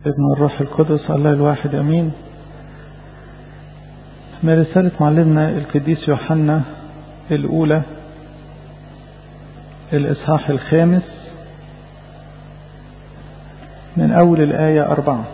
ابن الروح القدس الله الواحد أمين من رسالة معلمنا القديس يوحنا الأولى الإصحاح الخامس من أول الآية أربعة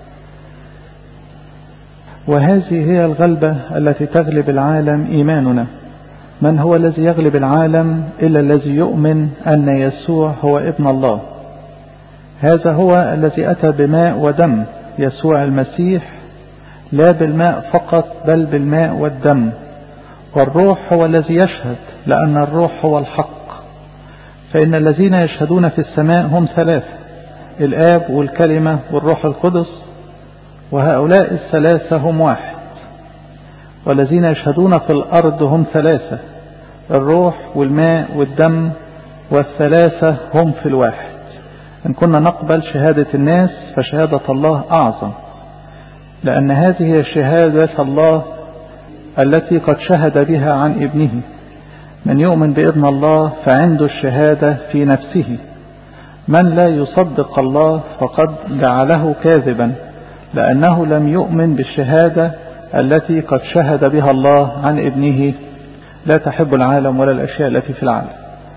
وهذه هي الغلبة التي تغلب العالم إيماننا من هو الذي يغلب العالم إلا الذي يؤمن أن يسوع هو ابن الله هذا هو الذي أتى بماء ودم يسوع المسيح لا بالماء فقط بل بالماء والدم والروح هو الذي يشهد لأن الروح هو الحق فإن الذين يشهدون في السماء هم ثلاثة الآب والكلمة والروح القدس وهؤلاء الثلاثة هم واحد والذين يشهدون في الأرض هم ثلاثة الروح والماء والدم والثلاثة هم في الواحد إن كنا نقبل شهادة الناس فشهادة الله أعظم لأن هذه هي شهادة الله التي قد شهد بها عن ابنه من يؤمن بابن الله فعنده الشهادة في نفسه من لا يصدق الله فقد جعله كاذبا لأنه لم يؤمن بالشهادة التي قد شهد بها الله عن ابنه لا تحب العالم ولا الأشياء التي في العالم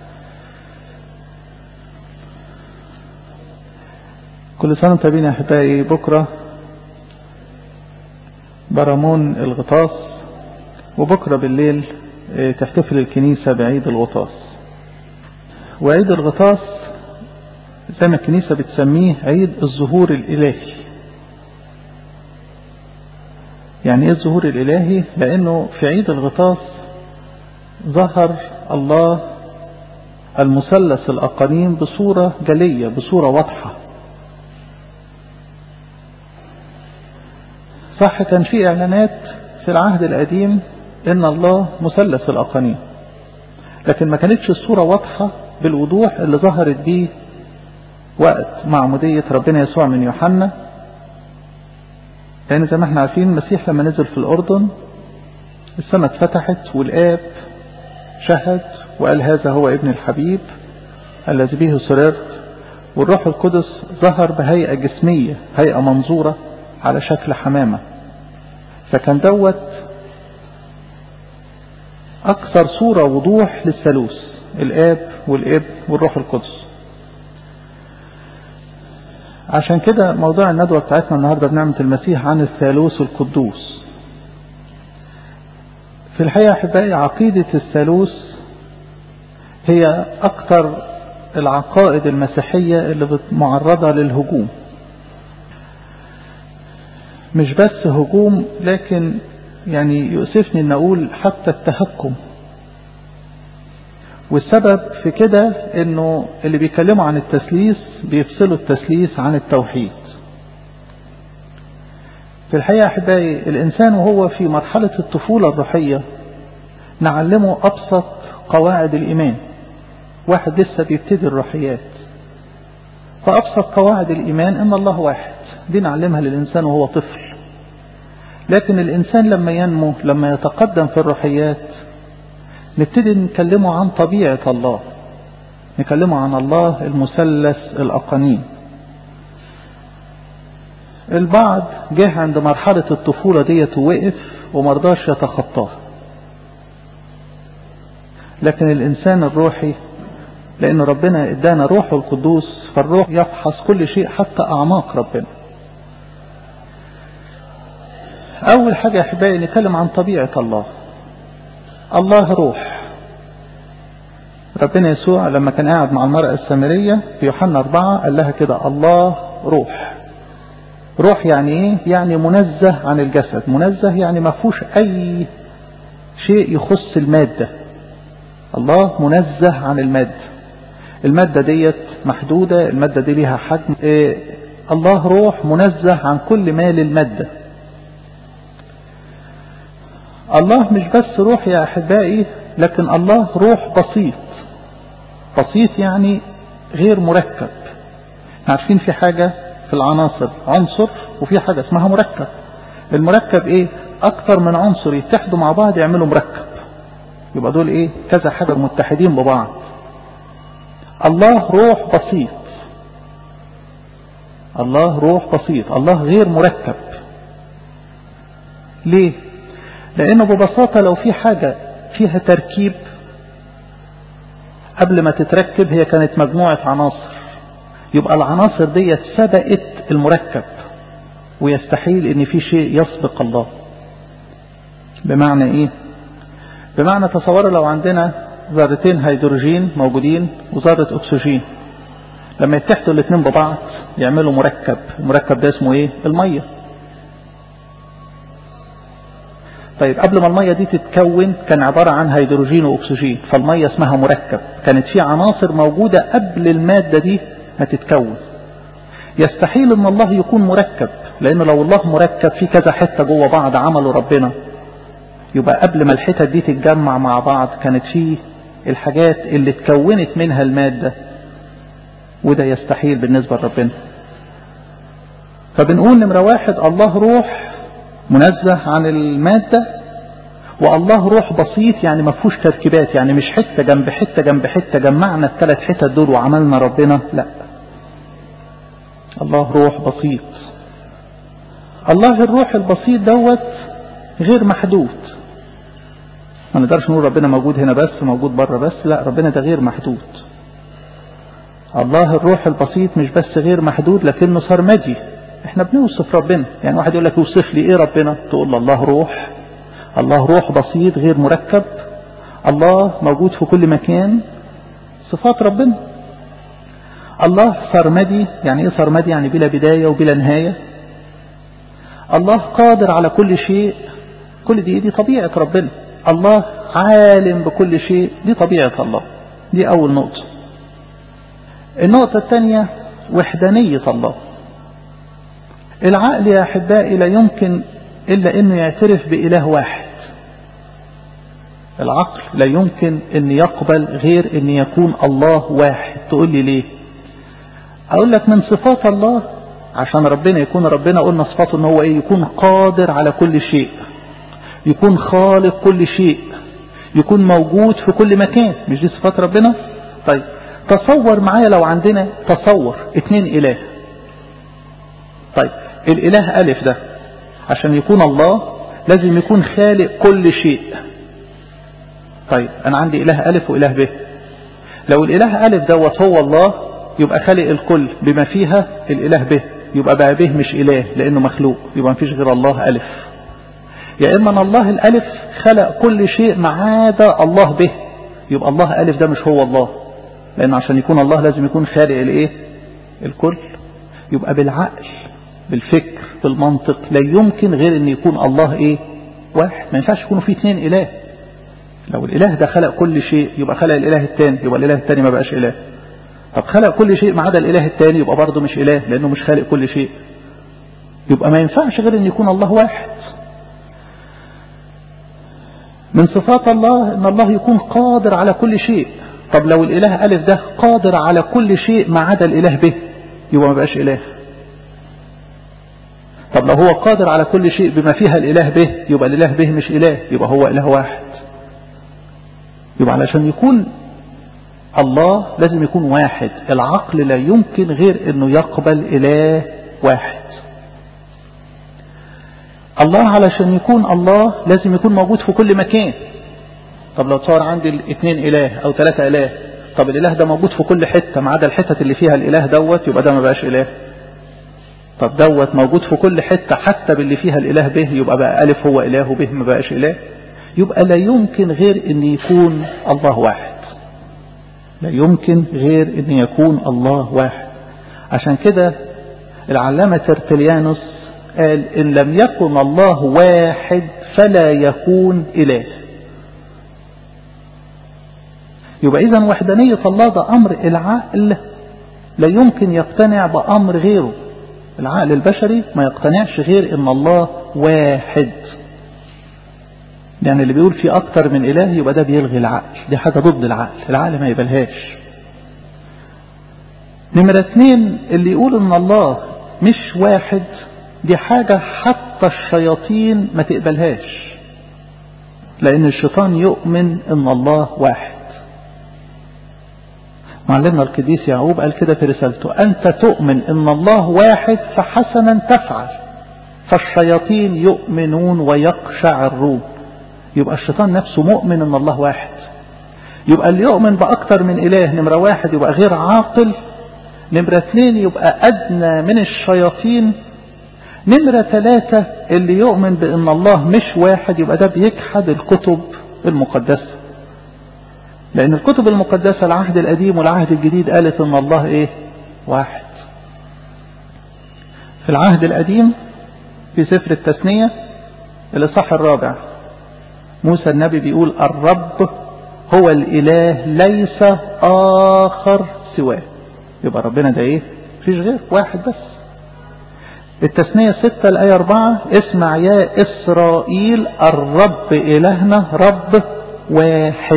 كل سنة طيبين يا أحبائي بكرة برامون الغطاس وبكرة بالليل تحتفل الكنيسة بعيد الغطاس وعيد الغطاس زي ما الكنيسة بتسميه عيد الظهور الإلهي يعني ايه الظهور الإلهي لأنه في عيد الغطاس ظهر الله المثلث الأقانيم بصورة جلية بصورة واضحة صح كان في إعلانات في العهد القديم إن الله مثلث الأقانيم لكن ما كانتش الصورة واضحة بالوضوح اللي ظهرت بيه وقت معمودية ربنا يسوع من يوحنا لأن زي ما احنا عارفين المسيح لما نزل في الأردن السماء اتفتحت والآب شهد وقال هذا هو ابن الحبيب الذي به سررت والروح القدس ظهر بهيئة جسمية هيئة منظورة على شكل حمامة فكان دوت أكثر صورة وضوح للثالوث الآب والابن والروح القدس عشان كده موضوع الندوة بتاعتنا النهاردة بنعمة المسيح عن الثالوث القدوس في الحقيقة أحبائي عقيدة الثالوث هي أكثر العقائد المسيحية اللي معرضة للهجوم مش بس هجوم لكن يعني يؤسفني ان اقول حتى التهكم والسبب في كده انه اللي بيتكلموا عن التثليث بيفصلوا التثليث عن التوحيد في الحقيقة أحبائي الإنسان وهو في مرحلة الطفولة الروحية نعلمه أبسط قواعد الإيمان واحد لسه بيبتدي الروحيات فأبسط قواعد الإيمان أن الله واحد دي نعلمها للإنسان وهو طفل لكن الإنسان لما ينمو لما يتقدم في الروحيات نبتدي نكلمه عن طبيعة الله نكلمه عن الله المثلث الأقانيم البعض جه عند مرحلة الطفولة ديت ووقف ومرضاش يتخطاها لكن الإنسان الروحي لأن ربنا ادانا روحه القدوس فالروح يفحص كل شيء حتى أعماق ربنا أول حاجة يا أحبائي نتكلم عن طبيعة الله الله روح ربنا يسوع لما كان قاعد مع المرأة السامرية في يوحنا أربعة قال لها كده الله روح روح يعني ايه يعني منزه عن الجسد منزه يعني ما فيهوش اي شيء يخص المادة الله منزه عن المادة المادة ديت محدودة المادة دي ليها حجم إيه الله روح منزه عن كل ما للمادة الله مش بس روح يا أحبائي لكن الله روح بسيط بسيط يعني غير مركب عارفين في حاجة في العناصر عنصر وفي حاجة اسمها مركب المركب ايه اكتر من عنصر يتحدوا مع بعض يعملوا مركب يبقى دول ايه كذا حاجة متحدين ببعض الله روح بسيط الله روح بسيط الله غير مركب ليه لانه ببساطة لو في حاجة فيها تركيب قبل ما تتركب هي كانت مجموعة عناصر يبقى العناصر دي سبقت المركب ويستحيل ان في شيء يسبق الله بمعنى ايه بمعنى تصوروا لو عندنا ذرتين هيدروجين موجودين وذرة اكسجين لما يتحدوا الاثنين ببعض يعملوا مركب المركب ده اسمه ايه المية طيب قبل ما المية دي تتكون كان عبارة عن هيدروجين واكسجين فالمية اسمها مركب كانت في عناصر موجودة قبل المادة دي ما تتكون يستحيل ان الله يكون مركب لان لو الله مركب في كذا حتة جوه بعض عمله ربنا يبقى قبل ما الحتت دي تتجمع مع بعض كانت في الحاجات اللي اتكونت منها المادة وده يستحيل بالنسبة لربنا فبنقول نمرة واحد الله روح منزه عن المادة والله روح بسيط يعني ما فيهوش تركيبات يعني مش حتة جنب حتة جنب حتة جمعنا الثلاث حتت دول وعملنا ربنا لا الله روح بسيط الله الروح البسيط دوت غير محدود ما نقدرش نقول ربنا موجود هنا بس موجود بره بس لا ربنا ده غير محدود الله الروح البسيط مش بس غير محدود لكنه سرمدي احنا بنوصف ربنا يعني واحد يقول لك يوصف لي ايه ربنا تقول له الله روح الله روح بسيط غير مركب الله موجود في كل مكان صفات ربنا الله سرمدي يعني ايه سرمدي يعني بلا بداية وبلا نهاية الله قادر على كل شيء كل دي دي طبيعة ربنا الله عالم بكل شيء دي طبيعة الله دي أول نقطة النقطة الثانية وحدانية الله العقل يا أحبائي لا يمكن إلا أنه يعترف بإله واحد العقل لا يمكن أن يقبل غير أن يكون الله واحد تقول لي ليه أقول لك من صفات الله عشان ربنا يكون ربنا قلنا صفاته أنه هو إيه يكون قادر على كل شيء يكون خالق كل شيء يكون موجود في كل مكان مش دي صفات ربنا طيب تصور معايا لو عندنا تصور اتنين إله طيب الإله ألف ده عشان يكون الله لازم يكون خالق كل شيء طيب أنا عندي إله ألف وإله ب لو الإله ألف دوت هو الله يبقى خالق الكل بما فيها الإله به يبقى بقى به مش إله لأنه مخلوق يبقى مفيش غير الله ألف يا إما أن الله الألف خلق كل شيء ما عدا الله به يبقى الله ألف ده مش هو الله لأن عشان يكون الله لازم يكون خالق الإيه الكل يبقى بالعقل بالفكر بالمنطق لا يمكن غير أن يكون الله إيه واحد ما ينفعش يكونوا فيه اثنين إله لو الإله ده خلق كل شيء يبقى خلق الإله الثاني يبقى الإله الثاني ما بقاش إله طب خلق كل شيء ما عدا الإله الثاني يبقى برضه مش إله لأنه مش خالق كل شيء يبقى ما ينفعش غير أن يكون الله واحد من صفات الله أن الله يكون قادر على كل شيء طب لو الإله ألف ده قادر على كل شيء ما عدا الإله به يبقى ما بقاش إله طب لو هو قادر على كل شيء بما فيها الإله به يبقى الإله به مش إله يبقى هو إله واحد يبقى علشان يكون الله لازم يكون واحد العقل لا يمكن غير انه يقبل اله واحد الله علشان يكون الله لازم يكون موجود في كل مكان طب لو تصور عندي اثنين اله او ثلاثة اله طب الاله ده موجود في كل حتة ما عدا الحتت اللي فيها الاله دوت يبقى ده ما بقاش اله طب دوت موجود في كل حتة حتى باللي فيها الاله به يبقى بقى الف هو اله وبه ما بقاش اله يبقى لا يمكن غير ان يكون الله واحد لا يمكن غير ان يكون الله واحد عشان كده العلامة ترتليانوس قال ان لم يكن الله واحد فلا يكون اله يبقى اذا وحدانية الله ده امر العقل لا يمكن يقتنع بامر غيره العقل البشري ما يقتنعش غير ان الله واحد يعني اللي بيقول في أكتر من إله يبقى ده بيلغي العقل دي حاجة ضد العقل العقل ما يبلهاش نمرة اتنين اللي يقول ان الله مش واحد دي حاجة حتى الشياطين ما تقبلهاش لأن الشيطان يؤمن ان الله واحد معلمنا القديس يعقوب قال كده في رسالته أنت تؤمن إن الله واحد فحسنا تفعل فالشياطين يؤمنون ويقشعرون يبقى الشيطان نفسه مؤمن إن الله واحد يبقى اللي يؤمن بأكتر من إله نمرة واحد يبقى غير عاقل نمرة اثنين يبقى أدنى من الشياطين نمرة ثلاثة اللي يؤمن بأن الله مش واحد يبقى ده بيجحد الكتب المقدسة لأن الكتب المقدسة العهد القديم والعهد الجديد قالت أن الله إيه واحد في العهد القديم في سفر التثنية الإصحاح الرابع موسى النبي بيقول الرب هو الإله ليس آخر سواه يبقى ربنا ده إيه فيش غير واحد بس التثنية ستة الآية أربعة اسمع يا إسرائيل الرب إلهنا رب واحد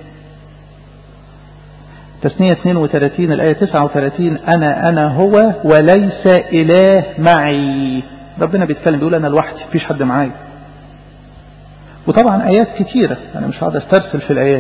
تثنية 32 الآية 39 أنا أنا هو وليس إله معي ربنا بيتكلم بيقول أنا لوحدي مفيش حد معايا وطبعا آيات كتيرة أنا مش هقعد أسترسل في الآيات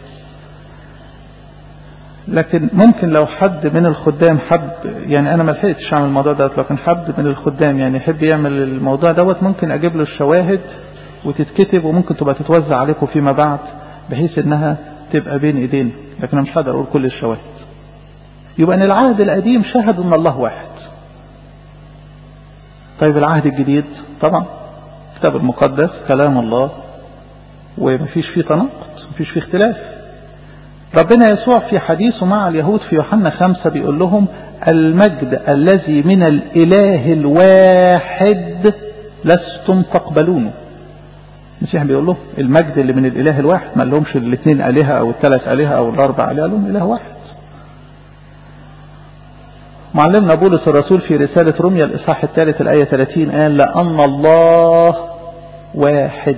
لكن ممكن لو حد من الخدام حب يعني أنا ما لحقتش أعمل الموضوع دوت لكن حد من الخدام يعني يحب يعمل الموضوع دوت ممكن أجيب له الشواهد وتتكتب وممكن تبقى تتوزع عليكم فيما بعد بحيث إنها تبقى بين إيدينا لكن أنا مش هقدر أقول كل الشواهد يبقى أن العهد القديم شهد أن الله واحد طيب العهد الجديد طبعا الكتاب المقدس كلام الله ومفيش فيه تناقض مفيش فيه اختلاف ربنا يسوع في حديثه مع اليهود في يوحنا خمسة بيقول لهم المجد الذي من الإله الواحد لستم تقبلونه المسيح بيقول له المجد اللي من الإله الواحد ما لهمش الاثنين آلهة أو الثلاث آلهة أو الأربع آلهة لهم إله واحد معلمنا بولس الرسول في رسالة روميا الإصحاح الثالث الآية 30 قال لأن الله واحد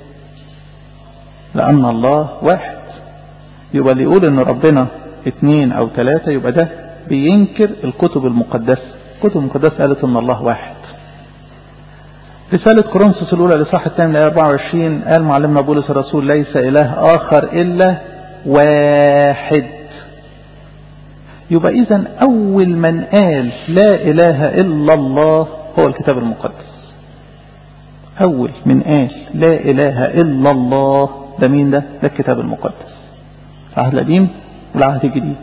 لأن الله واحد يبقى اللي يقول ان ربنا اثنين او ثلاثة يبقى ده بينكر الكتب المقدسة الكتب المقدسة قالت ان الله واحد رسالة كورنثوس الأولى لصح الثاني الآية 24 قال معلمنا بولس الرسول ليس إله آخر إلا واحد يبقى إذا أول من قال لا إله إلا الله هو الكتاب المقدس أول من قال لا إله إلا الله ده مين ده؟ ده الكتاب المقدس العهد القديم والعهد الجديد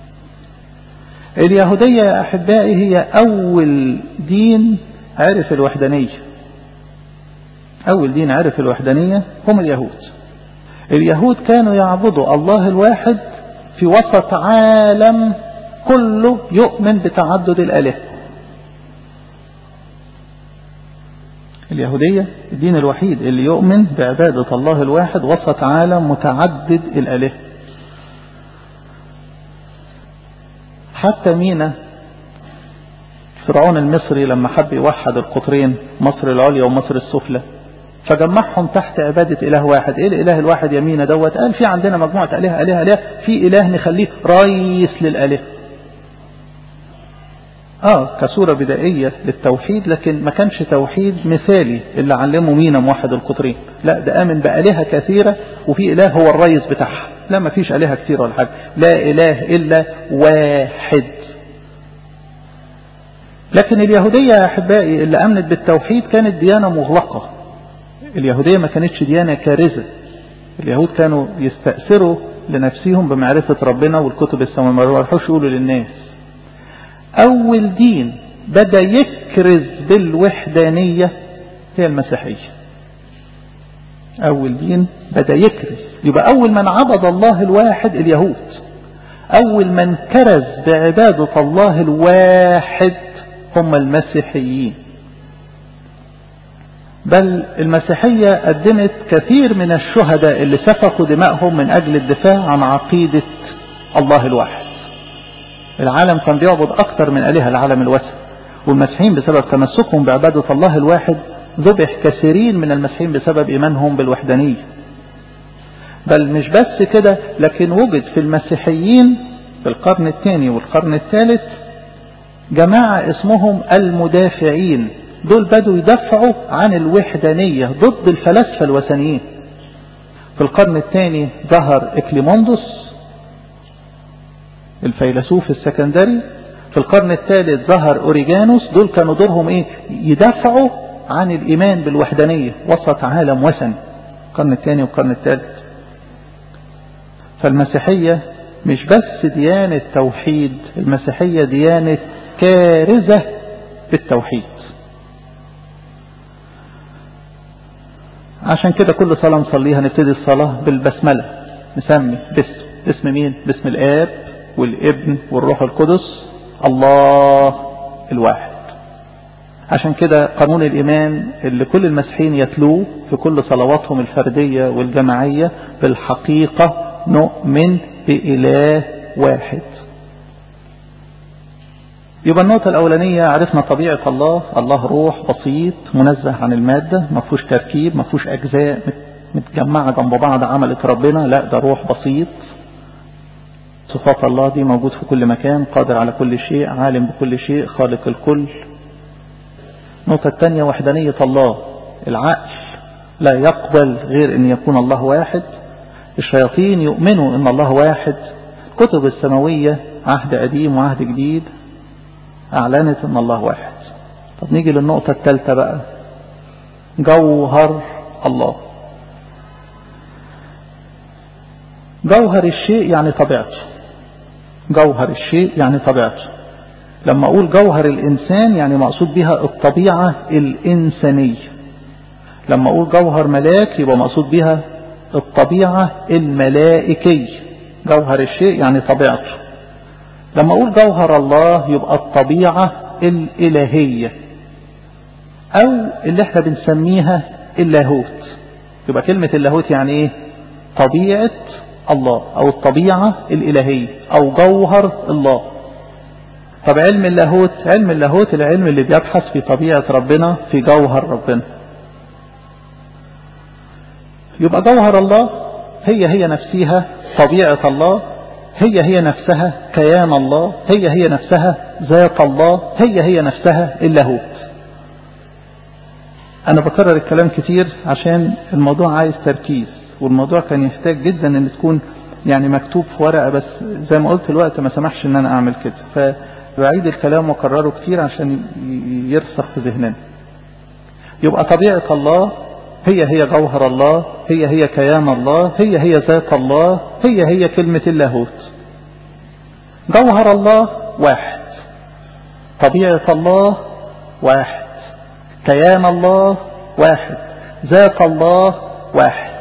اليهودية يا أحبائي هي أول دين عرف الوحدانية أول دين عرف الوحدانية هم اليهود اليهود كانوا يعبدوا الله الواحد في وسط عالم كله يؤمن بتعدد الآلهة اليهودية الدين الوحيد اللي يؤمن بعبادة الله الواحد وسط عالم متعدد الآلهة حتى مينا فرعون المصري لما حب يوحد القطرين مصر العليا ومصر السفلى فجمعهم تحت عبادة إله واحد إيه الإله الواحد يمينا دوت قال في عندنا مجموعة آلهة آلهة آلهة في إله نخليه رئيس للآلهة آه كصورة بدائية للتوحيد لكن ما كانش توحيد مثالي اللي علمه مينا موحد القطرين لا ده آمن بآلهة كثيرة وفي إله هو الرئيس بتاعها لا ما فيش آلهة كثيرة ولا حاجة لا إله إلا واحد لكن اليهودية يا أحبائي اللي أمنت بالتوحيد كانت ديانة مغلقة اليهودية ما كانتش ديانة كارثة اليهود كانوا يستأثروا لنفسهم بمعرفة ربنا والكتب السماوية ما يروحوش يقولوا للناس أول دين بدأ يكرز بالوحدانية هي المسيحية أول دين بدأ يكرز يبقى أول من عبد الله الواحد اليهود أول من كرز بعبادة الله الواحد هم المسيحيين بل المسيحية قدمت كثير من الشهداء اللي سفكوا دمائهم من أجل الدفاع عن عقيدة الله الواحد العالم كان بيعبد أكثر من آلهة العالم الوثني والمسيحيين بسبب تمسكهم بعبادة الله الواحد ذبح كثيرين من المسيحيين بسبب إيمانهم بالوحدانية بل مش بس كده لكن وجد في المسيحيين في القرن الثاني والقرن الثالث جماعة اسمهم المدافعين دول بدوا يدافعوا عن الوحدانية ضد الفلاسفة الوثنيين في القرن الثاني ظهر إكليموندوس الفيلسوف السكندري في القرن الثالث ظهر أوريجانوس دول كانوا دورهم إيه يدافعوا عن الإيمان بالوحدانية وسط عالم وثني القرن الثاني والقرن الثالث فالمسيحية مش بس ديانة توحيد المسيحية ديانة كارثة بالتوحيد عشان كده كل صلاة نصليها نبتدي الصلاة بالبسملة نسمي باسم اسم مين باسم الآب والابن والروح القدس الله الواحد عشان كده قانون الإيمان اللي كل المسيحيين يتلوه في كل صلواتهم الفردية والجماعية بالحقيقة نؤمن بإله واحد يبقى النقطة الأولانية عرفنا طبيعة الله الله روح بسيط منزه عن المادة ما فيهوش تركيب ما فيهوش أجزاء متجمعة جنب بعض عملت ربنا لا ده روح بسيط صفات الله دي موجود في كل مكان قادر على كل شيء عالم بكل شيء خالق الكل النقطة الثانية وحدانية الله العقل لا يقبل غير أن يكون الله واحد الشياطين يؤمنوا أن الله واحد كتب السماوية عهد قديم وعهد جديد أعلنت أن الله واحد طب نيجي للنقطة الثالثة بقى جوهر الله جوهر الشيء يعني طبيعته جوهر الشيء يعني طبيعته لما أقول جوهر الإنسان يعني مقصود بها الطبيعة الإنسانية لما أقول جوهر ملاك يبقى مقصود بها الطبيعة الملائكية جوهر الشيء يعني طبيعته لما أقول جوهر الله يبقى الطبيعة الإلهية أو اللي احنا بنسميها اللاهوت يبقى كلمة اللاهوت يعني ايه طبيعة الله أو الطبيعة الإلهية أو جوهر الله طب علم اللاهوت علم اللاهوت العلم اللي بيبحث في طبيعة ربنا في جوهر ربنا يبقى جوهر الله هي هي نفسها طبيعة الله هي هي نفسها كيان الله هي هي نفسها ذات الله هي هي نفسها اللاهوت أنا بكرر الكلام كتير عشان الموضوع عايز تركيز والموضوع كان يحتاج جدا ان تكون يعني مكتوب في ورقة بس زي ما قلت الوقت ما سمحش ان انا اعمل كده فبعيد الكلام واكرره كتير عشان يرسخ في ذهننا يبقى طبيعة الله هي هي جوهر الله هي هي كيان الله هي هي ذات الله هي هي كلمة اللاهوت جوهر الله واحد طبيعة الله واحد كيان الله واحد ذات الله واحد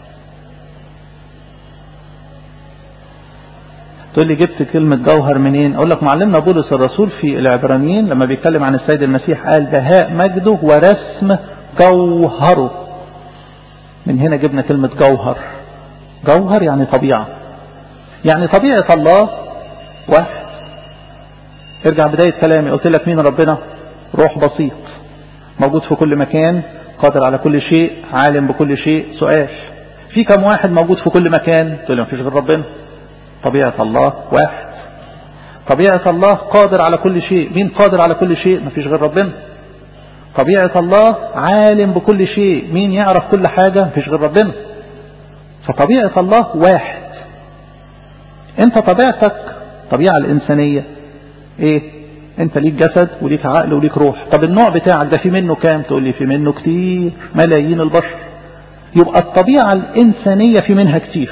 تقول لي جبت كلمة جوهر منين اقول لك معلمنا بولس الرسول في العبرانيين لما بيتكلم عن السيد المسيح قال بهاء مجده ورسم جوهره من هنا جبنا كلمة جوهر جوهر يعني طبيعة يعني طبيعة الله واحد ارجع بداية كلامي قلت لك مين ربنا روح بسيط موجود في كل مكان قادر على كل شيء عالم بكل شيء سؤال في كم واحد موجود في كل مكان تقول لي مفيش غير ربنا طبيعة الله واحد طبيعة الله قادر على كل شيء مين قادر على كل شيء مفيش غير ربنا طبيعة الله عالم بكل شيء مين يعرف كل حاجة مفيش غير ربنا فطبيعة الله واحد انت طبيعتك طبيعة الإنسانية ايه انت ليك جسد وليك عقل وليك روح طب النوع بتاعك ده في منه كام تقول لي في منه كتير ملايين البشر يبقى الطبيعة الإنسانية في منها كتير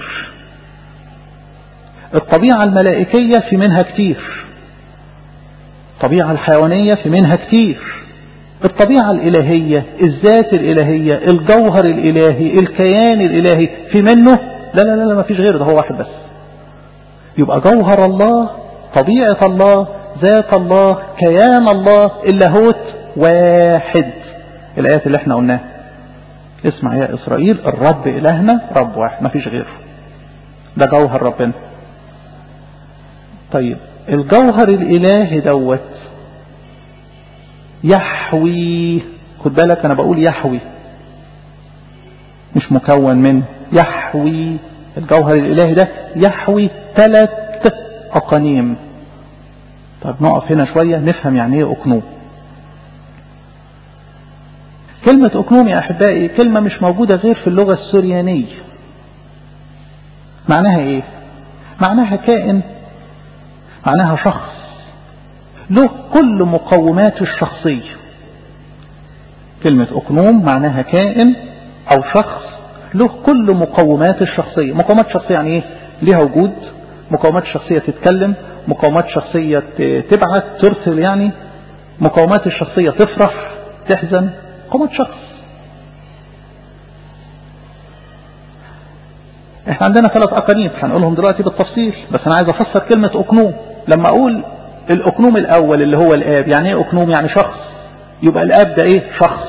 الطبيعة الملائكية في منها كتير الطبيعة الحيوانية في منها كتير الطبيعة الإلهية الذات الإلهية الجوهر الإلهي الكيان الإلهي في منه لا لا لا, لا ما فيش غيره ده هو واحد بس يبقى جوهر الله طبيعة الله ذات الله كيان الله اللاهوت واحد الآيات اللي احنا قلناها اسمع يا إسرائيل الرب إلهنا رب واحد ما فيش غيره ده جوهر ربنا طيب الجوهر الإلهي دوت يحوي خد بالك أنا بقول يحوي مش مكون منه يحوي الجوهر الإلهي ده يحوي ثلاث أقانيم طب نقف هنا شوية نفهم يعني ايه أقنوم كلمة أقنوم يا أحبائي كلمة مش موجودة غير في اللغة السوريانية معناها ايه معناها كائن معناها شخص له كل مقومات الشخصية كلمة أقنوم معناها كائن أو شخص له كل مقومات الشخصية مقومات شخصية يعني إيه ليها وجود مقومات شخصية تتكلم مقومات شخصية تبعت ترسل يعني مقومات الشخصية تفرح تحزن مقومات شخص احنا عندنا ثلاث اقانيم هنقولهم دلوقتي بالتفصيل بس انا عايز افسر كلمة اقنوم لما اقول الاقنوم الاول اللي هو الاب يعني ايه اقنوم يعني شخص يبقى الاب ده ايه شخص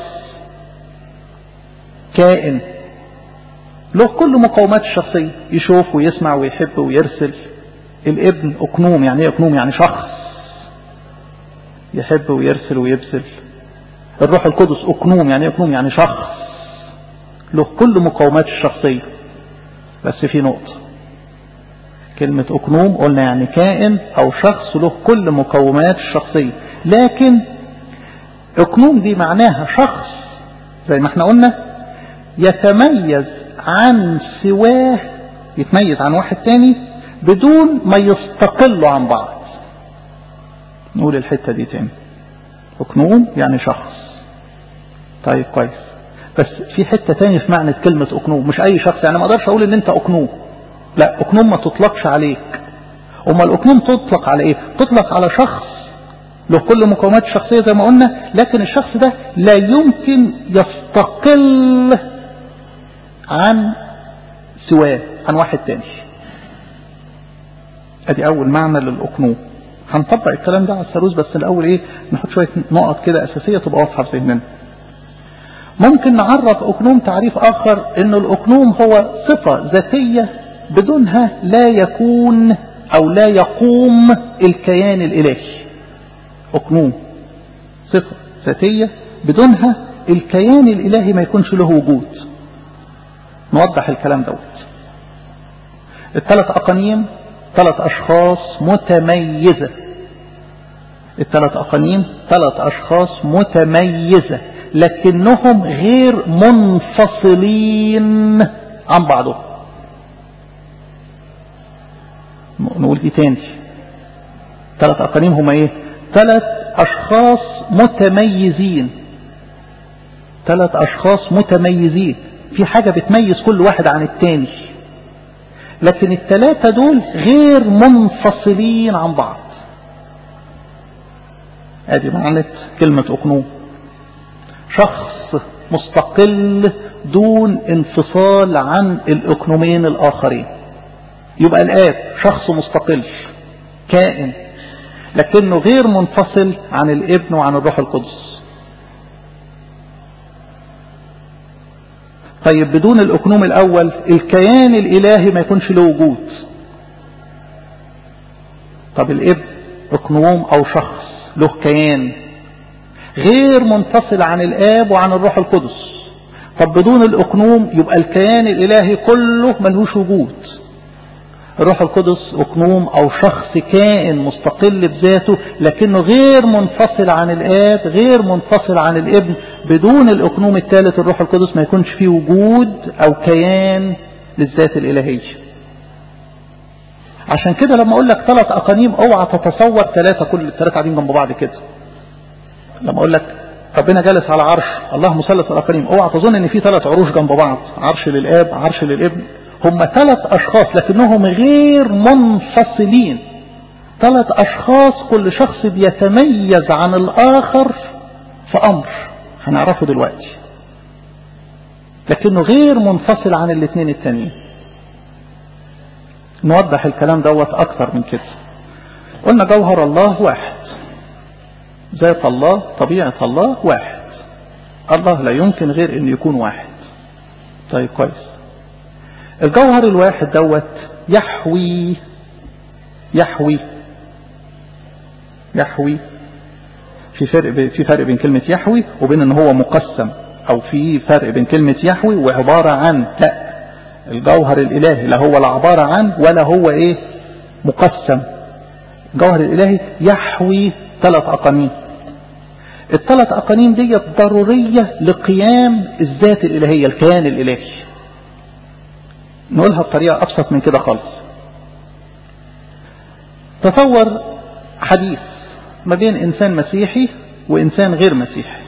كائن له كل مقومات الشخصية يشوف ويسمع ويحب ويرسل الابن اقنوم يعني ايه اقنوم يعني شخص يحب ويرسل ويبذل الروح القدس اقنوم يعني ايه اقنوم يعني شخص له كل مقومات الشخصية بس في نقطة كلمة أقنوم قلنا يعني كائن أو شخص له كل مقومات الشخصية لكن أقنوم دي معناها شخص زي ما احنا قلنا يتميز عن سواه يتميز عن واحد تاني بدون ما يستقلوا عن بعض نقول الحتة دي تاني أقنوم يعني شخص طيب كويس بس في حتة تاني في معنى كلمة أقنوم مش أي شخص يعني ما أقدرش أقول إن أنت أقنوم لا أقنوم ما تطلقش عليك أما الأقنوم تطلق على إيه تطلق على شخص له كل مقومات الشخصية زي ما قلنا لكن الشخص ده لا يمكن يستقل عن سواه عن واحد تاني ادي اول معنى للاقنوم هنطبق الكلام ده على الثالوث بس الاول ايه نحط شويه نقط كده اساسيه تبقى واضحه في ذهننا ممكن نعرف أقنوم تعريف آخر أن الأقنوم هو صفة ذاتية بدونها لا يكون أو لا يقوم الكيان الإلهي أقنوم صفة ذاتية بدونها الكيان الإلهي ما يكونش له وجود نوضح الكلام دوت الثلاث أقانيم ثلاث أشخاص متميزة الثلاث أقانيم ثلاث أشخاص متميزة لكنهم غير منفصلين عن بعضهم نقول دي تاني ثلاث أقانيم هما ايه ثلاث أشخاص متميزين ثلاث أشخاص متميزين في حاجة بتميز كل واحد عن التاني لكن الثلاثة دول غير منفصلين عن بعض ادي معنى كلمة أقنوم شخص مستقل دون انفصال عن الاقنومين الاخرين يبقى الاب شخص مستقل كائن لكنه غير منفصل عن الابن وعن الروح القدس طيب بدون الاقنوم الاول الكيان الالهي ما يكونش له وجود طب الابن اقنوم او شخص له كيان غير منفصل عن الآب وعن الروح القدس طب بدون الأقنوم يبقى الكيان الإلهي كله ملهوش وجود الروح القدس أقنوم أو شخص كائن مستقل بذاته لكنه غير منفصل عن الآب غير منفصل عن الابن بدون الأقنوم الثالث الروح القدس ما يكونش فيه وجود أو كيان للذات الإلهية عشان كده لما أقول لك ثلاث أقانيم اوعى تتصور ثلاثة كل الثلاثة قاعدين جنب بعض كده لما اقول لك ربنا جالس على عرش الله مثلث الاقانيم اوعى تظن ان في ثلاث عروش جنب بعض عرش للاب عرش للابن هم ثلاث اشخاص لكنهم غير منفصلين ثلاث اشخاص كل شخص بيتميز عن الاخر في امر هنعرفه دلوقتي لكنه غير منفصل عن الاثنين التانيين نوضح الكلام دوت اكثر من كده قلنا جوهر الله واحد ذات الله طبيعة الله واحد الله لا يمكن غير ان يكون واحد طيب كويس الجوهر الواحد دوت يحوي يحوي يحوي في فرق في فرق بين كلمة يحوي وبين ان هو مقسم او في فرق بين كلمة يحوي وعبارة عن لا الجوهر الالهي لا هو لا عبارة عن ولا هو ايه مقسم الجوهر الالهي يحوي ثلاث أقانيم الثلاث أقانيم دي ضرورية لقيام الذات الإلهية الكيان الإلهي نقولها بطريقة أبسط من كده خالص تصور حديث ما بين إنسان مسيحي وإنسان غير مسيحي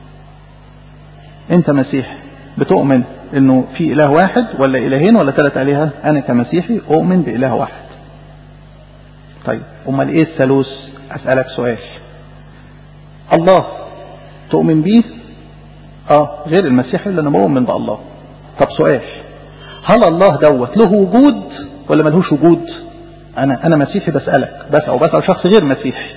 أنت مسيحي بتؤمن إنه في إله واحد ولا إلهين ولا ثلاث آلهة أنا كمسيحي أؤمن بإله واحد طيب أمال إيه الثالوث أسألك سؤال الله تؤمن بيه اه غير المسيحي اللي انا مؤمن بالله طب سؤال هل الله دوت له وجود ولا ملهوش وجود انا انا مسيحي بسألك بس او بسأل شخص غير مسيحي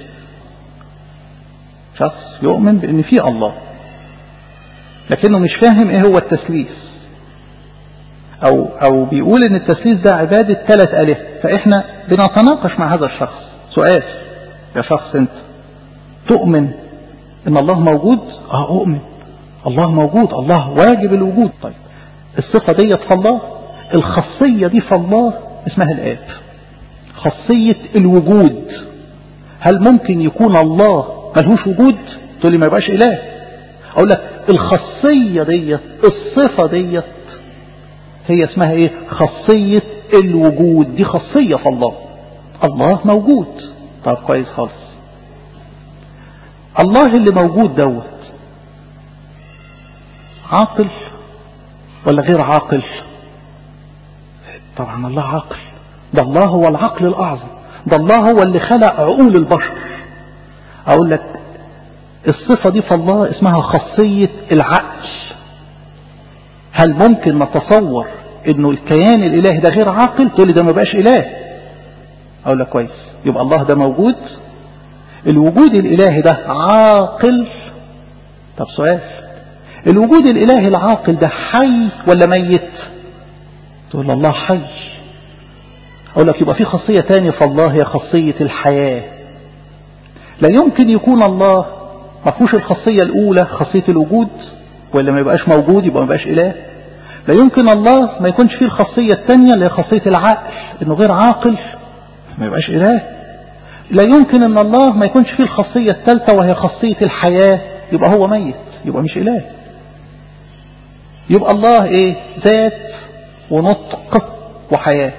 شخص يؤمن بان في الله لكنه مش فاهم ايه هو التسليس او او بيقول ان التسليس ده عبادة ثلاث آلهة فاحنا بنتناقش مع هذا الشخص سؤال يا شخص انت تؤمن ان الله موجود اه اؤمن الله موجود الله واجب الوجود طيب الصفة ديت في الله الخاصية دي في الله اسمها الآب خاصية الوجود هل ممكن يكون الله ملهوش وجود تقول لي ما يبقاش إله أقول لك الخاصية ديت الصفة ديت هي اسمها ايه خاصية الوجود دي خاصية في الله الله موجود طب كويس خالص الله اللي موجود دوت عاقل ولا غير عاقل طبعا الله عاقل ده الله هو العقل الأعظم ده الله هو اللي خلق عقول البشر أقول لك الصفة دي في الله اسمها خاصية العقل هل ممكن نتصور انه الكيان الالهي ده غير عاقل تقول لي ده ما بقاش اله اقول لك كويس يبقى الله ده موجود الوجود الالهي ده عاقل طب سؤال الوجود الالهي العاقل ده حي ولا ميت تقول الله حي اقول لك يبقى في خاصية تانية في الله هي خاصية الحياة لا يمكن يكون الله ما فيهوش الخاصية الاولى خاصية الوجود ولا ما يبقاش موجود يبقى ما يبقاش اله لا يمكن الله ما يكونش فيه الخاصية التانية اللي هي خاصية العقل انه غير عاقل ما يبقاش اله لا يمكن ان الله ما يكونش فيه الخاصية الثالثة وهي خاصية الحياة يبقى هو ميت يبقى مش اله يبقى الله ايه ذات ونطق وحياة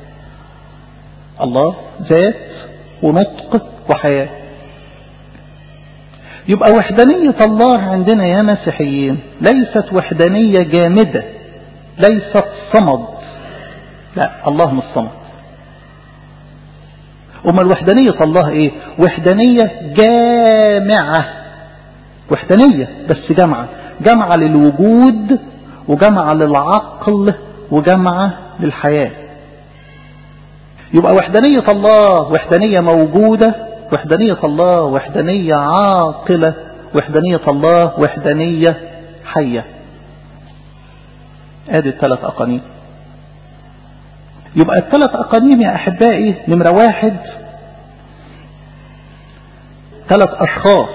الله ذات ونطق وحياة يبقى وحدانية الله عندنا يا مسيحيين ليست وحدانية جامدة ليست صمد لا الله مش صمد أما الوحدانية الله ايه وحدانية جامعة وحدانية بس جامعة جامعة للوجود وجامعة للعقل وجامعة للحياة يبقى وحدانية الله وحدانية موجودة وحدانية الله وحدانية عاقلة وحدانية الله وحدانية حية ادي الثلاث اقانيم يبقى الثلاث اقانيم يا احبائي نمرة واحد ثلاث اشخاص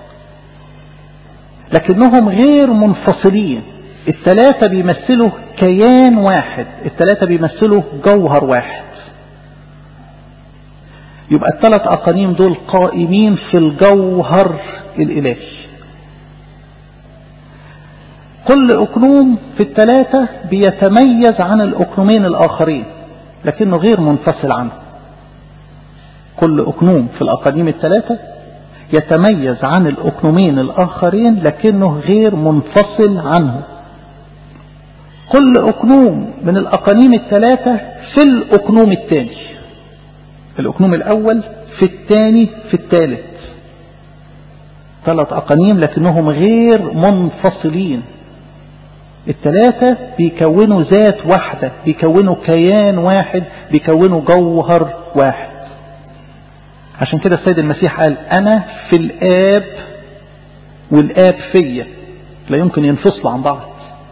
لكنهم غير منفصلين الثلاثة بيمثلوا كيان واحد الثلاثة بيمثلوا جوهر واحد يبقى الثلاث أقانيم دول قائمين في الجوهر الإلهي كل أقنوم في الثلاثة بيتميز عن الأقنومين الآخرين لكنه غير منفصل عنه كل أقنوم في الأقانيم الثلاثة يتميز عن الأقنومين الآخرين لكنه غير منفصل عنه كل أقنوم من الأقانيم الثلاثة في الأقنوم الثاني الأقنوم الأول في الثاني في الثالث ثلاث أقانيم لكنهم غير منفصلين الثلاثة بيكونوا ذات واحدة بيكونوا كيان واحد بيكونوا جوهر واحد عشان كده السيد المسيح قال أنا في الآب والآب فيا لا يمكن ينفصلوا عن بعض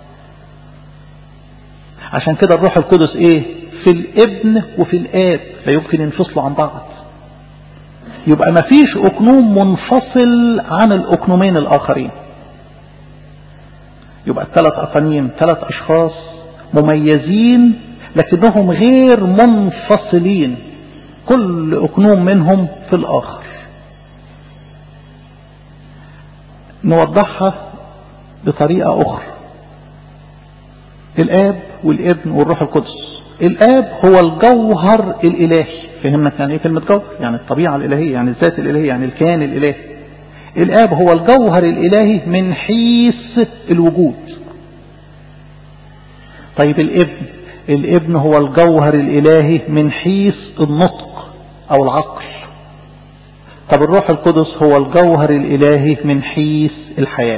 عشان كده الروح القدس ايه في الابن وفي الآب لا يمكن ينفصلوا عن بعض يبقى ما فيش أقنوم منفصل عن الأقنومين الآخرين يبقى الثلاث أقانيم ثلاث أشخاص مميزين لكنهم غير منفصلين كل أقنوم منهم في الآخر نوضحها بطريقة أخرى الآب والابن والروح القدس الآب هو الجوهر الإلهي فهمنا يعني ايه كلمة جوهر يعني الطبيعة الإلهية يعني الذات الإلهية يعني الكيان الإلهي الآب هو الجوهر الإلهي من حيث الوجود طيب الابن الابن هو الجوهر الإلهي من حيث النطق أو العقل طب الروح القدس هو الجوهر الإلهي من حيث الحياة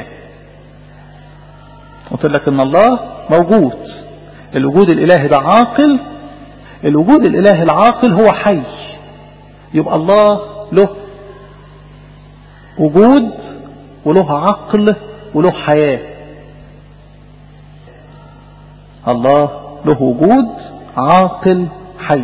قلت لك ان الله موجود الوجود الإلهي ده عاقل الوجود الإلهي العاقل هو حي يبقى الله له وجود وله عقل وله حياة الله له وجود عاقل حي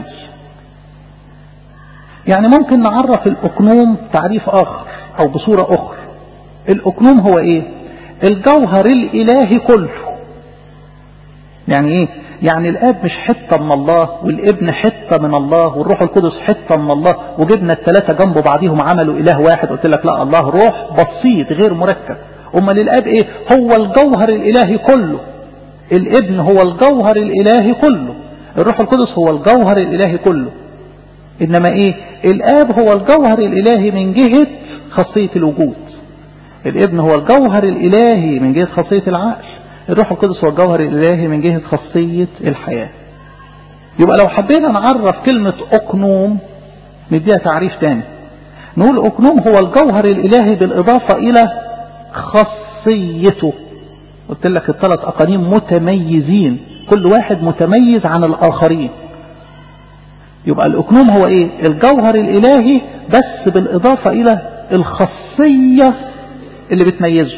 يعني ممكن نعرف الأقنوم تعريف آخر أو بصورة أخرى الأقنوم هو إيه الجوهر الإلهي كله يعني إيه يعني الاب مش حتة من الله والابن حتة من الله والروح القدس حتة من الله وجبنا الثلاثة جنب بعضهم عملوا اله واحد قلت لك لا الله روح بسيط غير مركب امال الاب ايه هو الجوهر الالهي كله الابن هو الجوهر الالهي كله الروح القدس هو الجوهر الالهي كله انما ايه الاب هو الجوهر الالهي من جهة خاصية الوجود الابن هو الجوهر الالهي من جهة خاصية العقل الروح القدس هو الجوهر الإلهي من جهة خاصية الحياة يبقى لو حبينا نعرف كلمة أقنوم نديها تعريف تاني نقول أقنوم هو الجوهر الإلهي بالإضافة إلى خاصيته قلت لك الثلاث أقانيم متميزين كل واحد متميز عن الآخرين يبقى الأقنوم هو إيه الجوهر الإلهي بس بالإضافة إلى الخاصية اللي بتميزه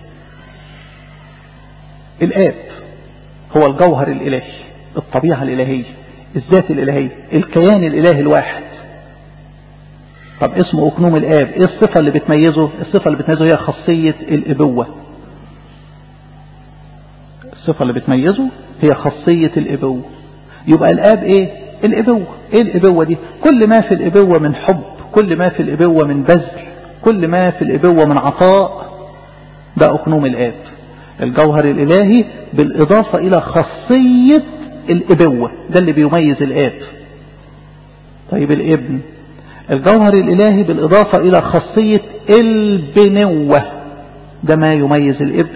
الآب هو الجوهر الإلهي الطبيعة الإلهية الذات الإلهية الكيان الإلهي الواحد طب اسمه أكنوم الآب إيه الصفة اللي بتميزه الصفة اللي بتميزه هي خاصية الإبوة الصفة اللي بتميزه هي خاصية الإبوة يبقى الآب إيه الإبوة إيه الإبوة دي كل ما في الإبوة من حب كل ما في الإبوة من بذل كل ما في الإبوة من عطاء ده أكنوم الآب الجوهر الإلهي بالإضافة إلى خاصية الإبوة ده اللي بيميز الآب طيب الابن الجوهر الإلهي بالإضافة إلى خاصية البنوة ده ما يميز الابن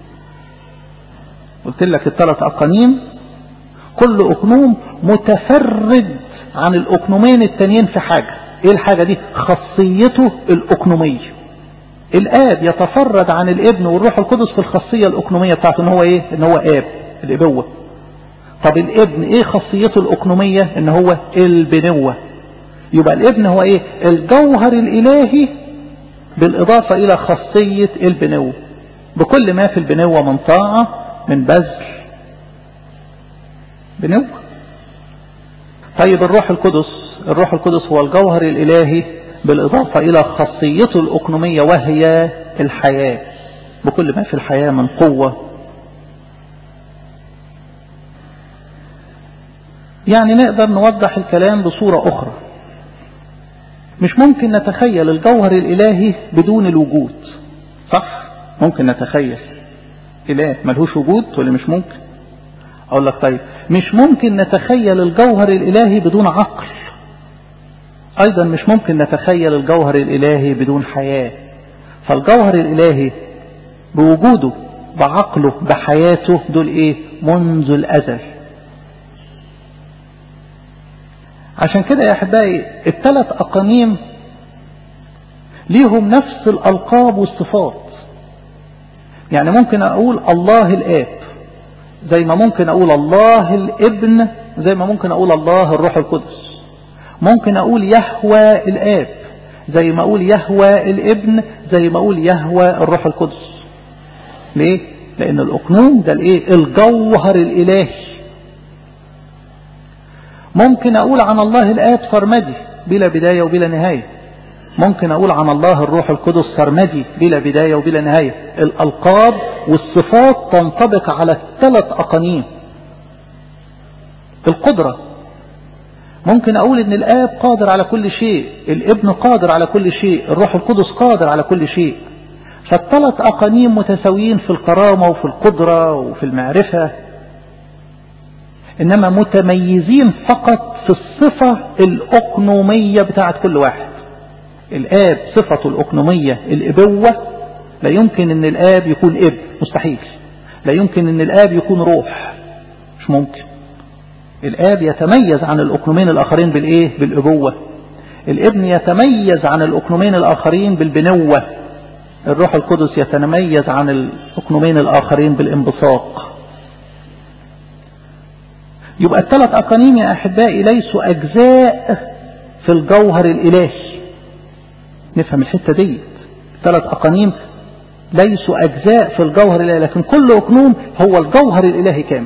قلت لك الثلاث أقانيم كل أقنوم متفرد عن الأقنومين التانيين في حاجة ايه الحاجة دي خاصيته الأقنومية الآب يتفرد عن الابن والروح القدس في الخاصية الأقنومية بتاعته ان هو ايه ان هو آب الإبوة طب الابن ايه خاصيته الأقنومية ان هو البنوة يبقى الابن هو ايه الجوهر الإلهي بالإضافة إلى خاصية البنوة بكل ما في البنوة من طاعة من بذل بنوة طيب الروح القدس الروح القدس هو الجوهر الإلهي بالإضافة إلى خاصيته الأقنومية وهي الحياة بكل ما في الحياة من قوة يعني نقدر نوضح الكلام بصورة أخرى مش ممكن نتخيل الجوهر الإلهي بدون الوجود صح ممكن نتخيل إله ملهوش وجود ولا مش ممكن أقول لك طيب مش ممكن نتخيل الجوهر الإلهي بدون عقل أيضا مش ممكن نتخيل الجوهر الإلهي بدون حياة فالجوهر الإلهي بوجوده بعقله بحياته دول إيه منذ الأزل عشان كده يا أحبائي الثلاث أقانيم ليهم نفس الألقاب والصفات يعني ممكن أقول الله الآب زي ما ممكن أقول الله الابن زي ما ممكن أقول الله الروح القدس ممكن أقول يهوى الآب زي ما أقول يهوى الابن زي ما أقول يهوى الروح القدس ليه؟ لأن الأقنوم ده الإيه؟ الجوهر الإلهي ممكن أقول عن الله الآب سرمدي بلا بداية وبلا نهاية ممكن أقول عن الله الروح القدس سرمدي بلا بداية وبلا نهاية الألقاب والصفات تنطبق على الثلاث أقانيم القدرة ممكن أقول إن الآب قادر على كل شيء الابن قادر على كل شيء الروح القدس قادر على كل شيء فالثلاث أقانيم متساويين في الكرامة وفي القدرة وفي المعرفة إنما متميزين فقط في الصفة الأقنومية بتاعت كل واحد الآب صفته الأقنومية الإبوة لا يمكن أن الآب يكون إب مستحيل لا يمكن أن الآب يكون روح مش ممكن الآب يتميز عن الأقنومين الآخرين بالإيه بالإبوة الابن يتميز عن الأقنومين الآخرين بالبنوة الروح القدس يتميز عن الأقنومين الآخرين بالانبساط يبقى الثلاث أقانيم يا أحبائي ليسوا أجزاء في الجوهر الإلهي نفهم الحتة دي ثلاث أقانيم ليسوا أجزاء في الجوهر الإلهي لكن كل أقنوم هو الجوهر الإلهي كامل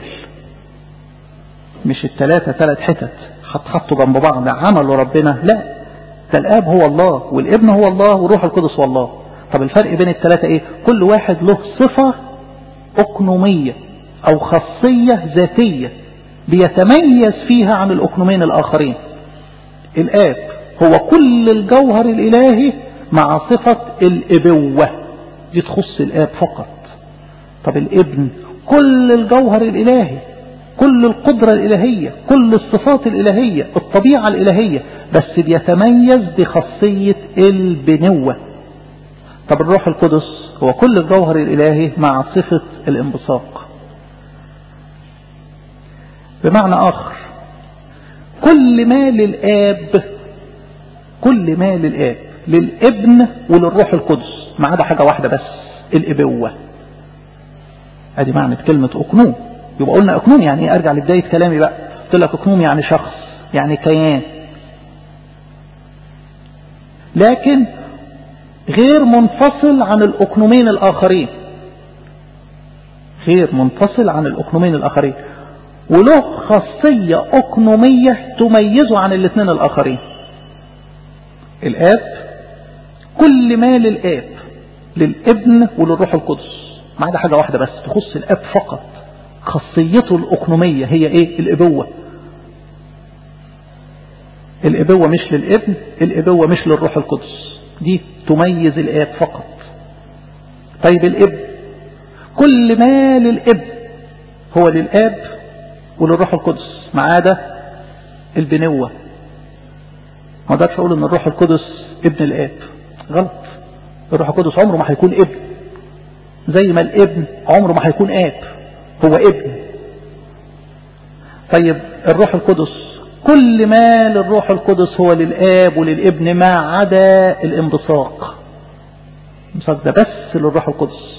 مش الثلاثة ثلاث حتت حطوا جنب بعض عملوا ربنا لا ده الآب هو الله والابن هو الله والروح القدس هو الله طب الفرق بين الثلاثة ايه كل واحد له صفة أقنومية أو خاصية ذاتية بيتميز فيها عن الأقنومين الآخرين الآب هو كل الجوهر الإلهي مع صفة الإبوة دي تخص الآب فقط طب الابن كل الجوهر الإلهي كل القدرة الإلهية كل الصفات الإلهية الطبيعة الإلهية بس بيتميز بخاصية البنوة طب الروح القدس هو كل الجوهر الإلهي مع صفة الانبساط بمعنى آخر كل ما للآب كل ما للآب للابن وللروح القدس ما عدا حاجة واحدة بس الإبوة ادي معنى كلمة أقنوم يبقى قلنا أقنوم يعني ارجع لبداية كلامي بقى قلت لك أقنوم يعني شخص يعني كيان لكن غير منفصل عن الأقنومين الآخرين غير منفصل عن الأقنومين الآخرين وله خاصية أقنومية تميزه عن الاثنين الآخرين الآب كل ما للآب للابن وللروح القدس ما عدا حاجة واحدة بس تخص الآب فقط خاصيته الأقنومية هي إيه الإبوة الإبوة مش للابن الإبوة مش للروح القدس دي تميز الآب فقط طيب الابن كل ما للابن هو للآب وللروح القدس ما عدا البنوة ما اقدرش اقول ان الروح القدس ابن الاب غلط الروح القدس عمره ما هيكون ابن زي ما الابن عمره ما هيكون اب هو ابن طيب الروح القدس كل ما للروح القدس هو للاب وللابن ما عدا الانبساط الانبساط ده بس للروح القدس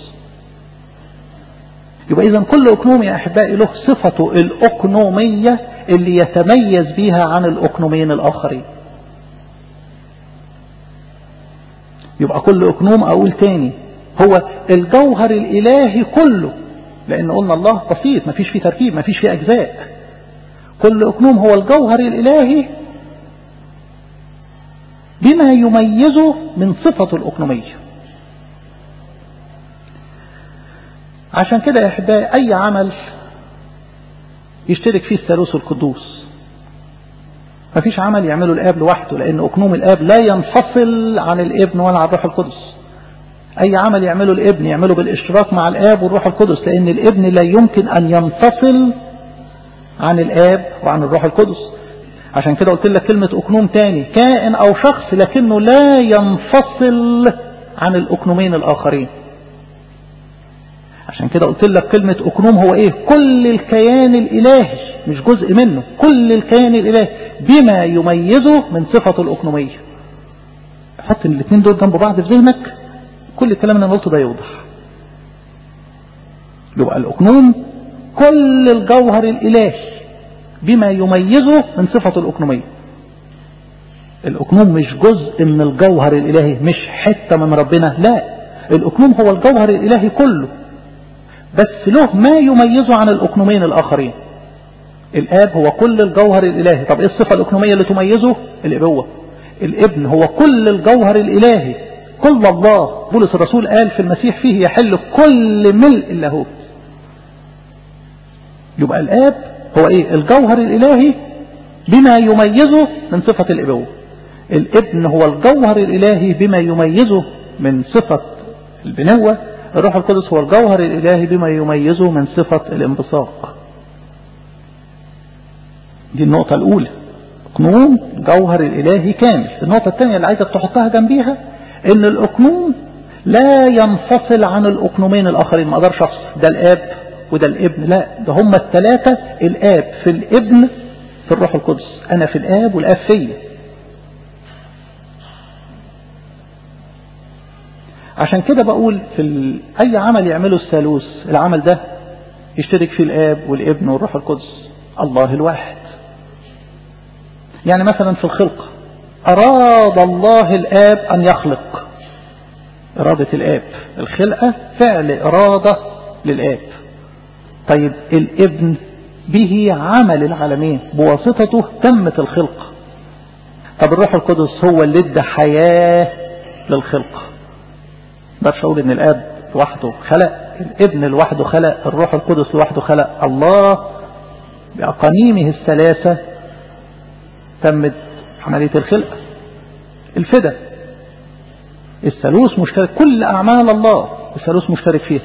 يبقى إذا كل أقنوم يا أحبائي له صفته الأقنومية اللي يتميز بها عن الأقنومين الآخرين يبقى كل أقنوم أقول تاني هو الجوهر الإلهي كله لأن قلنا الله بسيط ما فيش فيه تركيب ما فيش فيه أجزاء كل أقنوم هو الجوهر الإلهي بما يميزه من صفة الأقنومية عشان كده يا أحبائي أي عمل يشترك فيه الثالوث القدوس مفيش عمل يعمله الآب لوحده لأن أقنوم الآب لا ينفصل عن الابن ولا عن الروح القدس أي عمل يعمله الابن يعمله بالاشتراك مع الآب والروح القدس لأن الابن لا يمكن أن ينفصل عن الآب وعن الروح القدس عشان كده قلت لك كلمة أقنوم تاني كائن أو شخص لكنه لا ينفصل عن الأقنومين الآخرين عشان كده قلت لك كلمة أقنوم هو إيه كل الكيان الإلهي مش جزء منه كل الكيان الإلهي بما يميزه من صفة الأقنومية حط الاثنين دول جنب بعض في ذهنك كل الكلام اللي انا قلته ده يوضح يبقى الأقنوم كل الجوهر الإلهي بما يميزه من صفة الأقنومية الأقنوم مش جزء من الجوهر الإلهي مش حتة من ربنا لا الأقنوم هو الجوهر الإلهي كله بس له ما يميزه عن الأقنومين الآخرين الآب هو كل الجوهر الإلهي طب إيه الصفة الأقنومية اللي تميزه الإبوة الابن هو كل الجوهر الإلهي كل الله بولس الرسول قال في المسيح فيه يحل كل ملء اللاهوت يبقى الآب هو إيه الجوهر الإلهي بما يميزه من صفة الإبوة الابن هو الجوهر الإلهي بما يميزه من صفة البنوة الروح القدس هو الجوهر الإلهي بما يميزه من صفة الانبساط دي النقطة الأولى أقنوم جوهر الإلهي كامل النقطة الثانية اللي عايزك تحطها جنبيها إن الأقنوم لا ينفصل عن الأقنومين الآخرين ما أقدرش أفصل ده الآب وده الابن لا ده هم الثلاثة الآب في الابن في الروح القدس أنا في الآب والآب فيا عشان كده بقول في ال... أي عمل يعمله الثالوث العمل ده يشترك فيه الآب والابن والروح القدس الله الواحد يعني مثلا في الخلق أراد الله الآب أن يخلق إرادة الآب الخلقة فعل إرادة للآب طيب الابن به عمل العالمين بواسطته تمت الخلق طب الروح القدس هو اللي ادى حياة للخلق مقدرش اقول ان الاب لوحده خلق الابن لوحده خلق الروح القدس لوحده خلق الله بأقانيمه الثلاثة تمت عملية الخلق الفدا الثالوث مشترك كل أعمال الله الثالوث مشترك فيها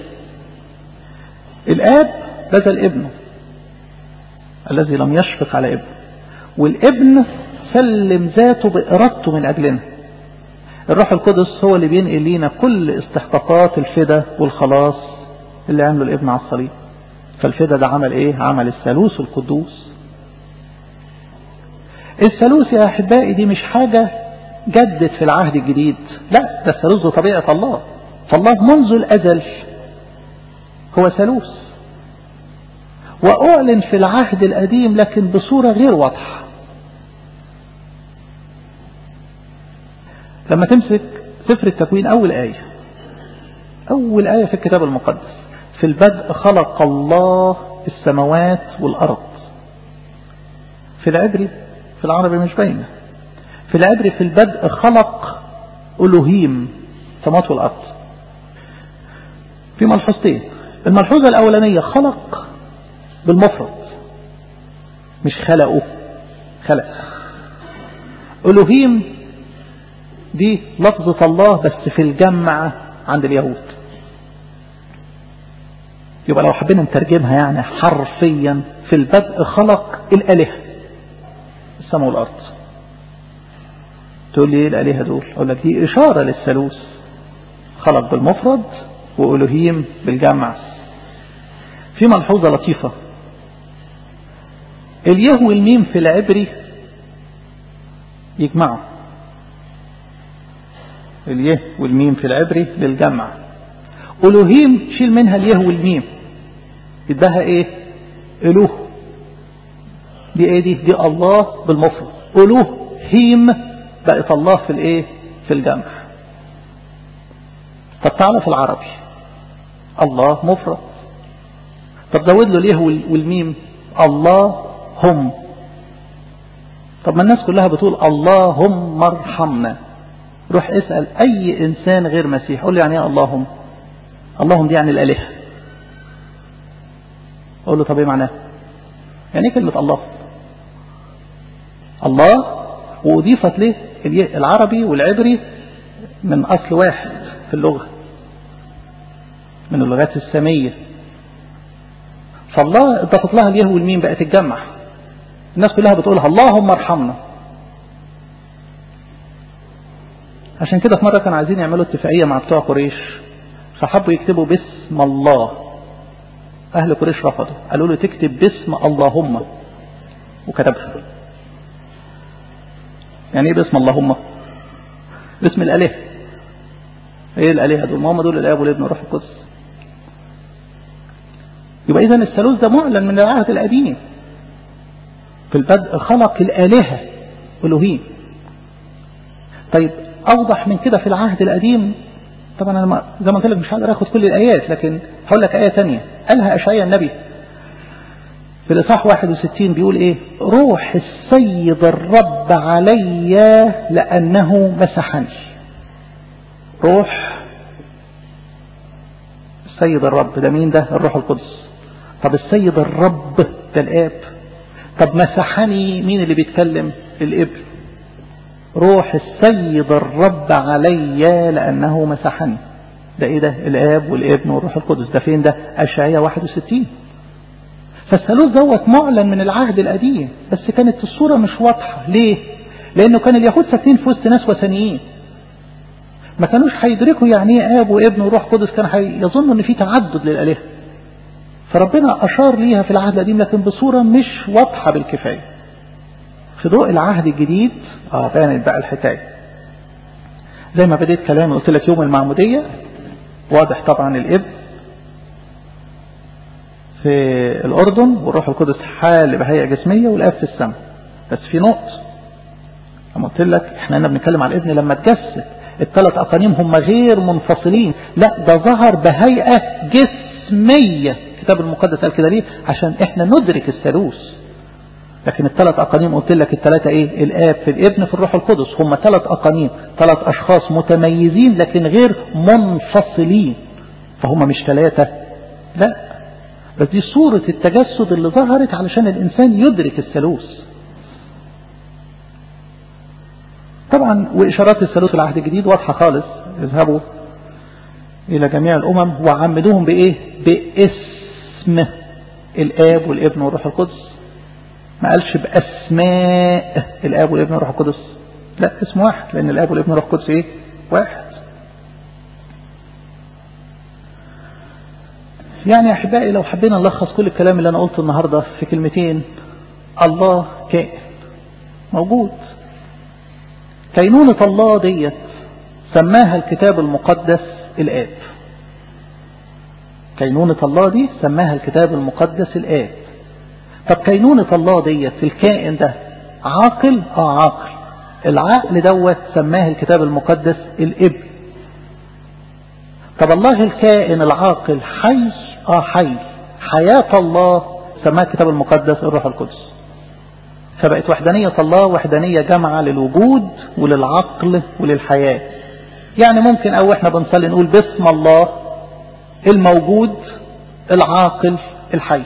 الآب بذل ابنه الذي لم يشفق على ابنه والابن سلم ذاته بإرادته من أجلنا الروح القدس هو اللي بينقل لينا كل استحقاقات الفدا والخلاص اللي عمله الابن على الصليب فالفدا ده عمل ايه عمل الثالوث القدوس الثالوث يا احبائي دي مش حاجة جدت في العهد الجديد لا ده الثالوث ده طبيعة الله فالله منذ الازل هو ثالوث واعلن في العهد القديم لكن بصورة غير واضحة لما تمسك سفر التكوين أول آية أول آية في الكتاب المقدس في البدء خلق الله السماوات والأرض في العبري في العربي مش باينة في العبري في البدء خلق ألوهيم السماوات والأرض في ملحوظتين الملحوظة الأولانية خلق بالمفرد مش خلقه خلق ألوهيم دي لفظة الله بس في الجمع عند اليهود يبقى لو حبينا نترجمها يعني حرفيا في البدء خلق الآلهة السماء والأرض تقول لي ايه الآلهة دول أقول لك دي إشارة للثالوث خلق بالمفرد وألوهيم بالجمع في ملحوظة لطيفة اليه والميم في العبري يجمعوا اليه والميم في العبري للجمع ألوهيم شيل منها اليه والميم يدها ايه ألوه دي ايه دي دي الله بالمفرد ألوه هيم بقت الله في الايه في الجمع طب تعالى في العربي الله مفرد طب زود له اليه والميم الله هم طب ما الناس كلها بتقول اللهم ارحمنا روح اسأل أي إنسان غير مسيح قول له يعني ايه اللهم اللهم دي يعني الآلهة أقول له طب ايه معناه يعني ايه كلمة الله الله وأضيفت له العربي والعبري من أصل واحد في اللغة من اللغات السامية فالله اضافت لها اليه والميم بقت تتجمع الناس كلها بتقولها اللهم ارحمنا عشان كده في مرة كانوا عايزين يعملوا اتفاقية مع بتوع قريش فحبوا يكتبوا باسم الله أهل قريش رفضوا قالوا له تكتب باسم اللهم وكتبها يعني ايه باسم اللهم باسم الآلهة ايه الآلهة دول ما هم دول الآب والابن والروح القدس يبقى إذا الثالوث ده معلن من العهد القديم في البدء خلق الآلهة ألوهين طيب أوضح من كده في العهد القديم طبعا أنا زي ما قلت لك مش هقدر أخد كل الآيات لكن هقول لك آية تانية قالها أشعيا النبي في الإصحاح 61 بيقول إيه روح السيد الرب علي لأنه مسحني روح السيد الرب ده مين ده الروح القدس طب السيد الرب ده الآب طب مسحني مين اللي بيتكلم الابن روح السيد الرب علي لأنه مسحني ده ايه ده الآب والابن والروح القدس ده فين ده أشعية 61 فالثالوث دوت معلن من العهد القديم بس كانت الصورة مش واضحة ليه لانه كان اليهود ساكنين في وسط ناس وثنيين ما كانوش هيدركوا يعني ايه اب وابن وروح قدس كان يظنوا ان في تعدد للالهه فربنا اشار ليها في العهد القديم لكن بصوره مش واضحه بالكفايه في ضوء العهد الجديد اه بانت بقى الحكايه زي ما بديت كلامي قلت لك يوم المعموديه واضح طبعا الاب في الاردن والروح القدس حال بهيئه جسميه والاب في السماء بس في نقطه لما قلت لك احنا هنا بنتكلم على الابن لما اتجسد الثلاث اقانيم هم غير منفصلين لا ده ظهر بهيئه جسميه الكتاب المقدس قال كده ليه عشان احنا ندرك الثالوث لكن الثلاث اقانيم قلت لك الثلاثه ايه الاب في الابن في الروح القدس هم ثلاث اقانيم ثلاث اشخاص متميزين لكن غير منفصلين فهم مش ثلاثه لا بس دي صورة التجسد اللي ظهرت علشان الإنسان يدرك الثالوث طبعا وإشارات الثالوث العهد الجديد واضحة خالص اذهبوا إلى جميع الأمم وعمدوهم بإيه باسم الآب والابن والروح القدس ما قالش بأسماء الآب والابن والروح القدس لا اسم واحد لأن الآب والابن والروح القدس إيه واحد يعني أحبائي لو حبينا نلخص كل الكلام اللي أنا قلته النهاردة في كلمتين الله كائن موجود كينونة الله ديت سماها الكتاب المقدس الآب كينونة الله دي سماها الكتاب المقدس الآب طب كينونة الله ديت الكائن ده عاقل اه عاقل العقل دوت سماه الكتاب المقدس الابن طب الله الكائن العاقل حي اه حي حياة الله سماها الكتاب المقدس الروح القدس فبقت وحدانية الله وحدانية جامعة للوجود وللعقل وللحياة يعني ممكن أو احنا بنصلي نقول باسم الله الموجود العاقل الحي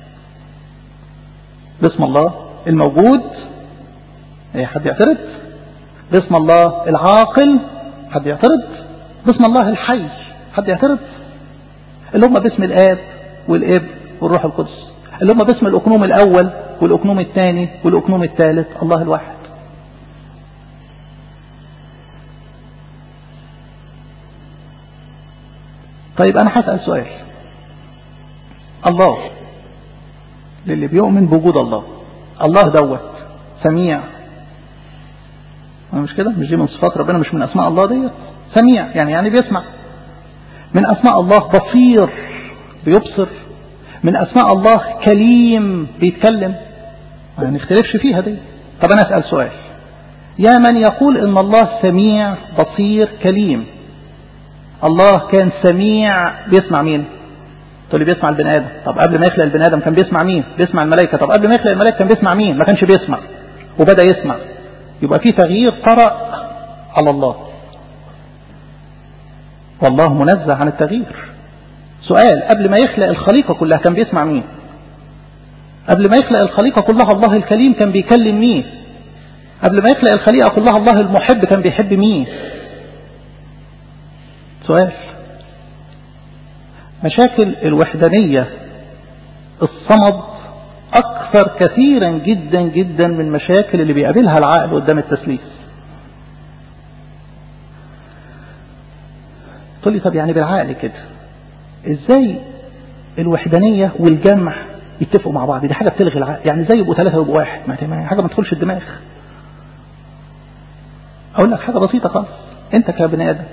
باسم الله الموجود ايه حد يعترض باسم الله العاقل حد يعترض باسم الله الحي حد يعترض اللي هم باسم الآب والابن والروح القدس اللي هم باسم الأكنوم الأول والأكنوم الثاني والأكنوم الثالث الله الواحد طيب أنا هسأل سؤال الله للي بيؤمن بوجود الله الله دوت سميع مش كده مش دي من صفات ربنا مش من أسماء الله ديت سميع يعني يعني بيسمع من أسماء الله بصير بيبصر من أسماء الله كليم بيتكلم ما نختلفش فيها دي طب أنا أسأل سؤال يا من يقول إن الله سميع بصير كليم الله كان سميع بيسمع مين تقول لي بيسمع البني آدم طب قبل ما يخلق البني آدم كان بيسمع مين بيسمع الملائكة طب قبل ما يخلق الملائكة كان بيسمع مين ما كانش بيسمع وبدأ يسمع يبقى في تغيير طرأ على الله والله منزه عن التغيير سؤال قبل ما يخلق الخليقة كلها كان بيسمع مين قبل ما يخلق الخليقة كلها الله الكليم كان بيكلم مين قبل ما يخلق الخليقة كلها الله المحب كان بيحب مين سؤال مشاكل الوحدانية الصمد أكثر كثيرا جدا جدا من مشاكل اللي بيقابلها العقل قدام التسليس تقول لي طب يعني بالعقل كده ازاي الوحدانية والجمع يتفقوا مع بعض دي حاجة بتلغي العقل يعني ازاي يبقوا ثلاثة ويبقوا واحد ما حاجة ما تدخلش الدماغ اقول لك حاجة بسيطة خالص انت كبني ادم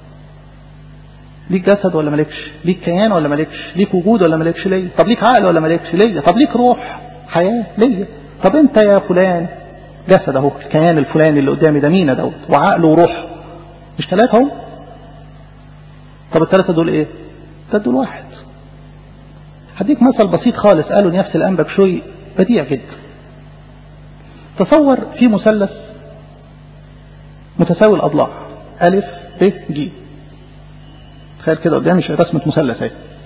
ليك جسد ولا مالكش ليك كيان ولا مالكش ليك وجود ولا مالكش ليا طب ليك عقل ولا مالكش ليا طب ليك روح حياة ليا طب انت يا فلان جسد اهو الكيان الفلاني اللي قدامي ده مين دوت وعقل وروح مش ثلاثة اهو طب الثلاثة دول ايه الثلاثة دول واحد هديك مثل بسيط خالص قالوا نفس الانبك شوي بديع جدا تصور في مثلث متساوي الاضلاع الف ب ج تخيل كده قدامي رسمة مثلث اهي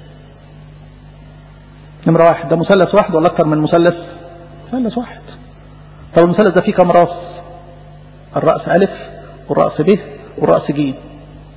نمرة واحد ده مثلث واحد ولا أكثر من مثلث؟ مثلث واحد طب المثلث ده فيه كام راس؟ الرأس ألف والرأس ب والرأس ج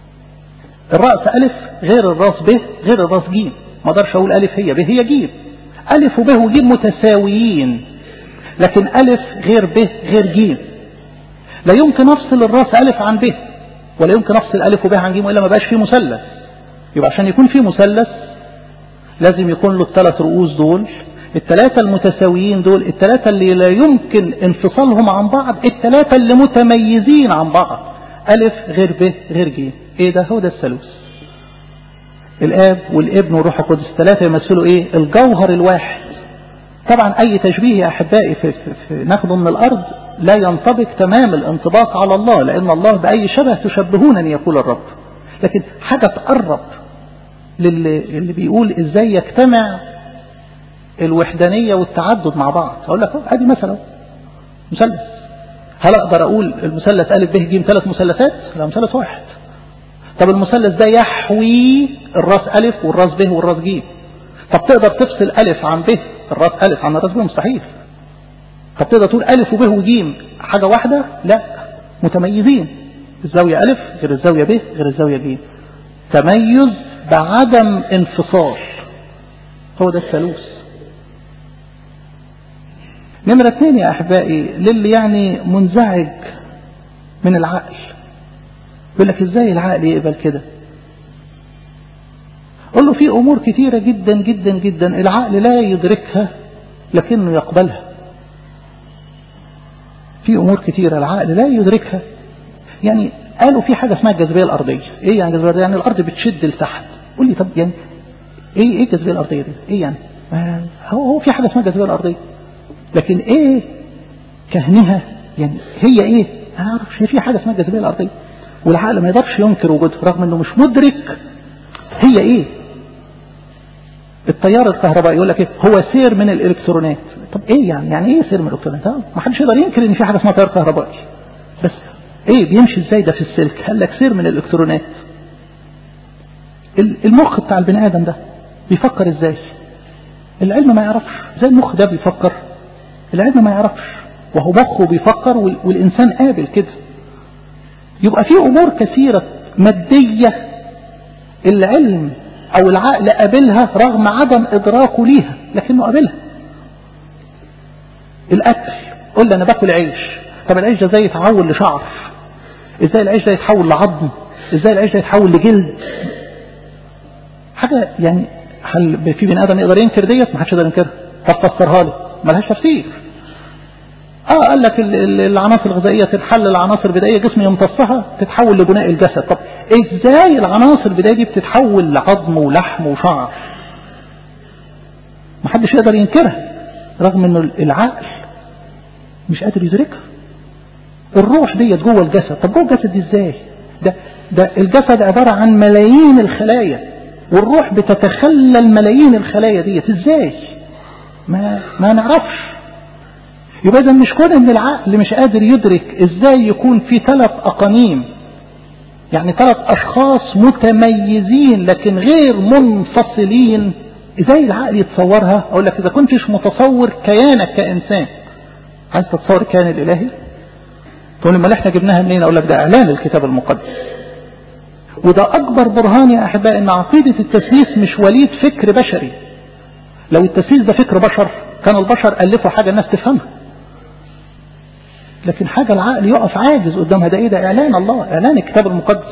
الرأس ألف غير الراس ب غير الراس ج ما اقدرش أقول ألف هي ب هي ج ألف وب وجيم متساويين لكن ألف غير ب غير جيم لا يمكن أفصل الراس ألف عن ب ولا يمكن أفصل ألف وب عن جيم وإلا ما بقاش فيه مثلث يبقى عشان يكون فيه مثلث لازم يكون له الثلاث رؤوس دول الثلاثة المتساويين دول الثلاثة اللي لا يمكن انفصالهم عن بعض الثلاثة اللي متميزين عن بعض ألف غير ب غير ج ايه ده هو ده الثالوث الاب والابن والروح القدس الثلاثة يمثلوا ايه الجوهر الواحد طبعا اي تشبيه يا احبائي في, في, في ناخده من الارض لا ينطبق تمام الانطباق على الله لان الله باي شبه تشبهونني يقول الرب لكن حاجة تقرب للي اللي بيقول ازاي يجتمع الوحدانية والتعدد مع بعض اقول لك ادي مثلا مثلث هل اقدر اقول المثلث الف ب ج ثلاث مثلثات لا مثلث واحد طب المثلث ده يحوي الراس الف والراس ب والراس ج طب تقدر تفصل الف عن ب الراس الف عن الراس ب مستحيل طب تقدر تقول الف وب وج حاجة واحدة لا متميزين الزاوية الف غير الزاوية ب غير الزاوية ج تميز بعدم انفصال هو ده الثالوث نمرة اثنين يا أحبائي للي يعني منزعج من العقل يقول لك ازاي العقل يقبل كده قل له في أمور كثيرة جدا جدا جدا العقل لا يدركها لكنه يقبلها في أمور كثيرة العقل لا يدركها يعني قالوا في حاجة اسمها الجاذبية الأرضية إيه يعني الجاذبية الأرضية يعني الأرض بتشد لتحت قول لي طب يعني إيه إيه الجاذبية الأرضية دي إيه يعني هو هو في حاجة اسمها الجاذبية الأرضية لكن إيه كهنها يعني هي إيه أنا أعرفش في حاجة اسمها الجاذبية الأرضية والعقل ما يقدرش ينكر وجودها رغم إنه مش مدرك هي إيه التيار الكهربائي يقول لك إيه هو سير من الإلكترونات طب إيه يعني يعني إيه سير من الإلكترونات ما حدش يقدر ينكر إن في حاجة اسمها تيار كهربائي بس ايه بيمشي ازاي ده في السلك قال لك سير من الالكترونات المخ بتاع البني ادم ده بيفكر ازاي العلم ما يعرفش زي المخ ده بيفكر العلم ما يعرفش وهو مخه بيفكر والانسان قابل كده يبقى في امور كثيرة مادية العلم او العقل قابلها رغم عدم ادراكه ليها لكنه قابلها الاكل قول لي انا باكل عيش طب العيش ده ازاي يتحول لشعر ازاي العيش ده يتحول لعظم ازاي العيش ده يتحول لجلد حاجة يعني هل في بني ادم يقدر ينكر ديت ما حدش يقدر ينكرها طب فسرها له ملهاش تفسير اه قال لك العناصر الغذائيه تنحل العناصر البدائيه جسم يمتصها تتحول لبناء الجسد طب ازاي العناصر البدائيه دي بتتحول لعظم ولحم وشعر ما حدش يقدر ينكرها رغم انه العقل مش قادر يدركها الروح ديت جوه الجسد طب جوه الجسد دي ازاي ده ده الجسد عبارة عن ملايين الخلايا والروح بتتخلل ملايين الخلايا ديت ازاي ما ما نعرفش يبقى اذا مش كون ان العقل مش قادر يدرك ازاي يكون في ثلاث اقانيم يعني ثلاث اشخاص متميزين لكن غير منفصلين ازاي العقل يتصورها اقول لك اذا كنتش متصور كيانك كانسان عايز تتصور الكيان الالهي تقول لما احنا جبناها منين اقول لك ده اعلان الكتاب المقدس وده اكبر برهان يا احبائي ان عقيدة التسليس مش وليد فكر بشري لو التسليس ده فكر بشر كان البشر الفوا حاجة الناس تفهمها لكن حاجة العقل يقف عاجز قدامها ده ايه ده اعلان الله اعلان الكتاب المقدس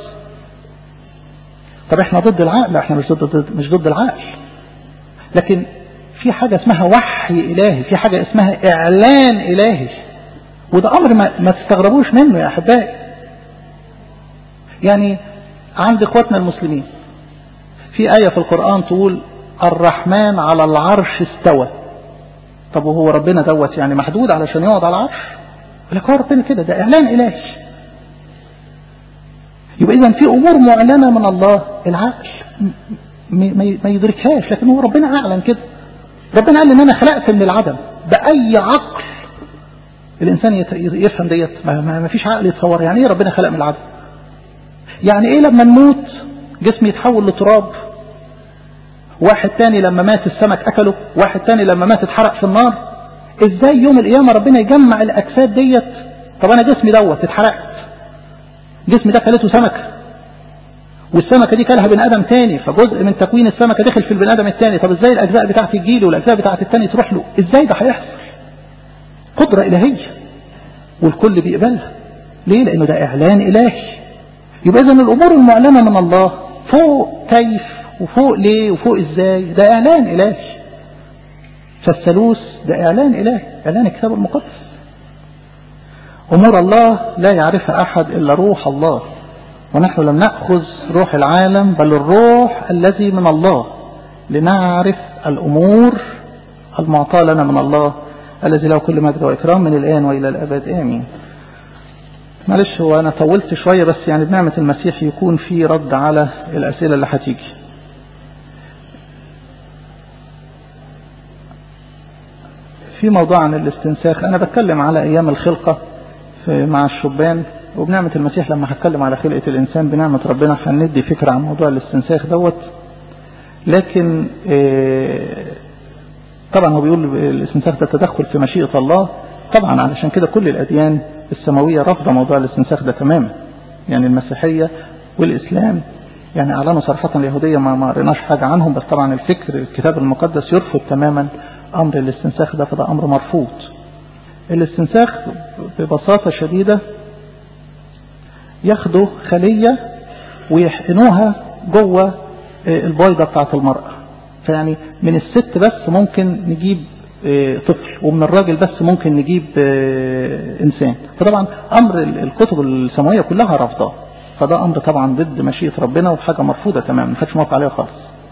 طب احنا ضد العقل احنا مش ضد مش ضد العقل لكن في حاجة اسمها وحي الهي في حاجة اسمها اعلان الهي وده امر ما, ما تستغربوش منه يا احبائي يعني عند اخواتنا المسلمين في آية في القرآن تقول الرحمن على العرش استوى طب وهو ربنا دوت يعني محدود علشان يقعد على العرش لك هو ربنا كده ده اعلان الهي يبقى اذا في امور معلنة من الله العقل ما يدركهاش لكن هو ربنا اعلن كده ربنا قال ان انا خلقت من العدم باي عقل الإنسان يفهم ديت ما فيش عقل يتصور يعني إيه ربنا خلق من العدم يعني إيه لما نموت جسم يتحول لتراب واحد تاني لما مات السمك أكله واحد تاني لما مات اتحرق في النار إزاي يوم القيامة ربنا يجمع الأجساد ديت طب أنا جسمي دوت اتحرقت جسمي ده كلته سمكة والسمكة دي كلها بني آدم تاني فجزء من تكوين السمكة دخل في البني آدم التاني طب ازاي الأجزاء بتاعتي تجيلي والأجزاء بتاعت التاني تروح له ازاي ده هيحصل قدرة إلهية والكل بيقبلها ليه لأنه ده إعلان إلهي يبقى إذا الأمور المعلنة من الله فوق كيف وفوق ليه وفوق ازاي ده إعلان إلهي فالثالوث ده إعلان إلهي إعلان الكتاب المقدس أمور الله لا يعرفها أحد إلا روح الله ونحن لم نأخذ روح العالم بل الروح الذي من الله لنعرف الأمور المعطاة لنا من الله الذي له كل مجد وإكرام من الآن وإلى الأبد آمين معلش هو أنا طولت شوية بس يعني بنعمة المسيح يكون في رد على الأسئلة اللي هتيجي في موضوع عن الاستنساخ أنا بتكلم على أيام الخلقة مع الشبان وبنعمة المسيح لما هتكلم على خلقة الإنسان بنعمة ربنا هندي فكرة عن موضوع الاستنساخ دوت لكن طبعا هو بيقول الاستنساخ ده تدخل في مشيئة الله طبعا علشان كده كل الأديان السماوية رافضة موضوع الاستنساخ ده تماما يعني المسيحية والإسلام يعني أعلنوا صراحة اليهودية ما ما قريناش حاجة عنهم بس طبعا الفكر الكتاب المقدس يرفض تماما أمر الاستنساخ ده فده أمر مرفوض الاستنساخ ببساطة شديدة ياخدوا خلية ويحقنوها جوه البويضة بتاعت المرأة فيعني من الست بس ممكن نجيب طفل ومن الراجل بس ممكن نجيب إنسان فطبعا أمر الكتب السماوية كلها رافضاه فده أمر طبعا ضد مشيئة ربنا وحاجة مرفوضة تماما ما حدش موافق عليها خالص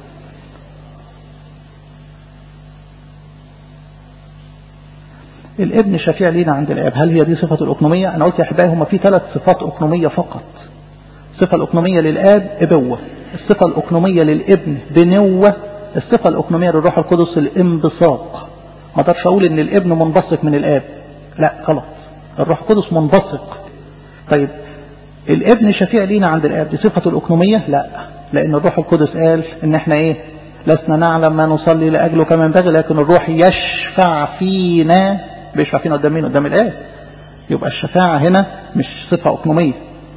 الابن شفيع لينا عند الاب هل هي دي صفة الأقنومية أنا قلت يا أحبائي هما في ثلاث صفات أقنومية فقط الصفة الأقنومية للآب إبوة الصفة الأقنومية للابن بنوة الصفة الأقنومية للروح القدس الانبثاق ما اقدرش أقول إن الابن منبثق من الآب لا غلط الروح القدس منبثق طيب الابن شفيع لينا عند الآب دي صفة الأقنومية لا لأن الروح القدس قال إن احنا إيه لسنا نعلم ما نصلي لأجله كما ينبغي لكن الروح يشفع فينا بيشفع فينا قدام مين قدام الآب يبقى الشفاعة هنا مش صفة أقنومية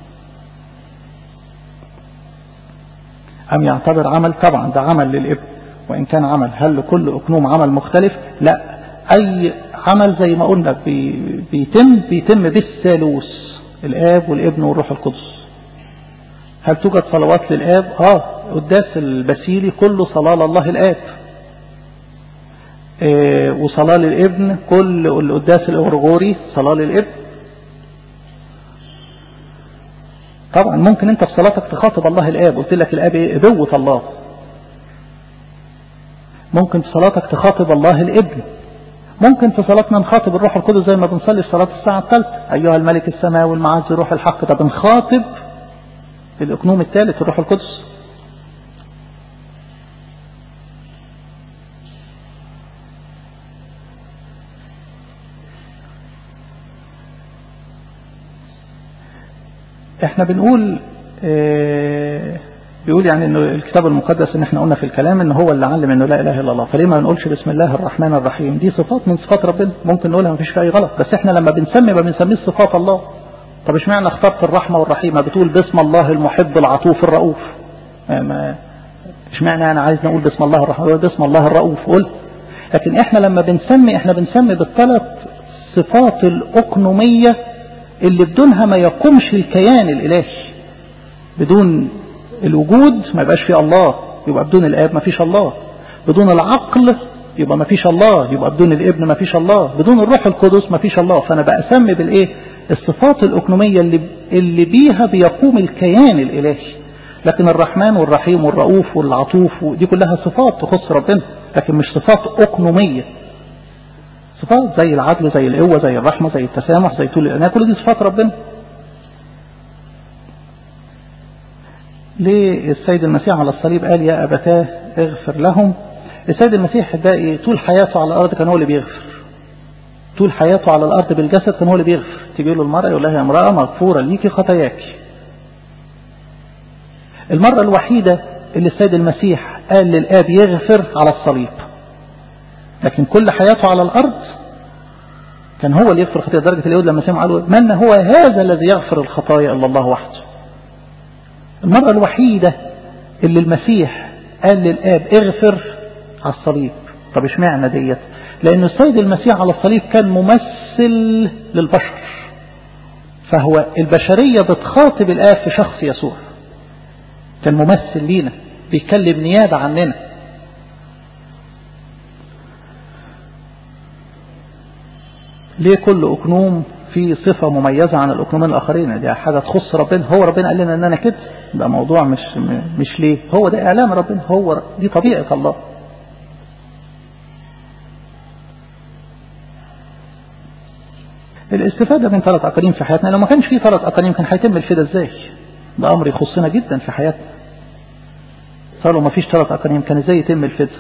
أم يعتبر عمل طبعا ده عمل للابن وإن كان عمل هل لكل أقنوم عمل مختلف لا أي عمل زي ما قلنا بي بيتم بيتم بالثالوث الآب والابن والروح القدس هل توجد صلوات للآب آه قداس البسيلي كله صلاة لله الآب إيه وصلاة للابن كل القداس الأورغوري صلاة للابن طبعا ممكن انت في صلاتك تخاطب الله الآب قلت لك الآب ايه ابوة الله ممكن في صلاتك تخاطب الله الابن ممكن في صلاتنا نخاطب الروح القدس زي ما بنصلي في صلاة الساعة الثالثة أيها الملك السماوي المعز روح الحق ده بنخاطب الأقنوم الثالث الروح القدس احنا بنقول اه بيقول يعني انه الكتاب المقدس ان احنا قلنا في الكلام ان هو اللي علم انه لا اله الا الله فليه ما بنقولش بسم الله الرحمن الرحيم دي صفات من صفات ربنا ممكن نقولها ما فيش فيها اي غلط بس احنا لما بنسمي ما بنسميه صفات الله طب اشمعنى اخترت الرحمه والرحيمه بتقول باسم الله المحب العطوف الرؤوف ما اشمعنى انا عايز نقول باسم الله الرحمن باسم الله الرؤوف قلت لكن احنا لما بنسمي احنا بنسمي بالثلاث صفات الاقنوميه اللي بدونها ما يقومش الكيان الالهي بدون الوجود ما يبقاش فيه الله يبقى بدون الاب ما فيش الله بدون العقل يبقى ما فيش الله يبقى بدون الابن ما فيش الله بدون الروح القدس ما فيش الله فانا بسمي بالايه الصفات الاقنوميه اللي اللي بيها بيقوم الكيان الالهي لكن الرحمن والرحيم والرؤوف والعطوف دي كلها صفات تخص ربنا لكن مش صفات اقنوميه صفات زي العدل زي القوه زي الرحمه زي التسامح زي طول الاناه كل دي صفات ربنا ليه السيد المسيح على الصليب قال يا أبتاه اغفر لهم السيد المسيح باقي طول حياته على الأرض كان هو اللي بيغفر طول حياته على الأرض بالجسد كان هو اللي بيغفر تيجي له المرأة يقول لها يا امرأة مغفورة ليكي خطاياك المرة الوحيدة اللي السيد المسيح قال للآب يغفر على الصليب لكن كل حياته على الأرض كان هو اللي يغفر خطايا درجة اليهود لما سمعوا قالوا من هو هذا الذي يغفر الخطايا إلا الله وحده المرة الوحيدة اللي المسيح قال للآب اغفر على الصليب طب اشمعنى ديت لأن السيد المسيح على الصليب كان ممثل للبشر فهو البشرية بتخاطب الآب في شخص يسوع كان ممثل لينا بيتكلم نيابة عننا ليه كل أكنوم في صفة مميزة عن الأكنومين الآخرين دي حاجة تخص ربنا هو ربنا قال لنا أن أنا كده ده موضوع مش مش ليه هو ده إعلام ربنا هو دي طبيعة الله الاستفادة من ثلاث أقانيم في حياتنا لو ما كانش في ثلاث أقانيم كان هيتم الفدا ازاي ده أمر يخصنا جدا في حياتنا صار ما فيش ثلاث أقانيم كان ازاي يتم الفدا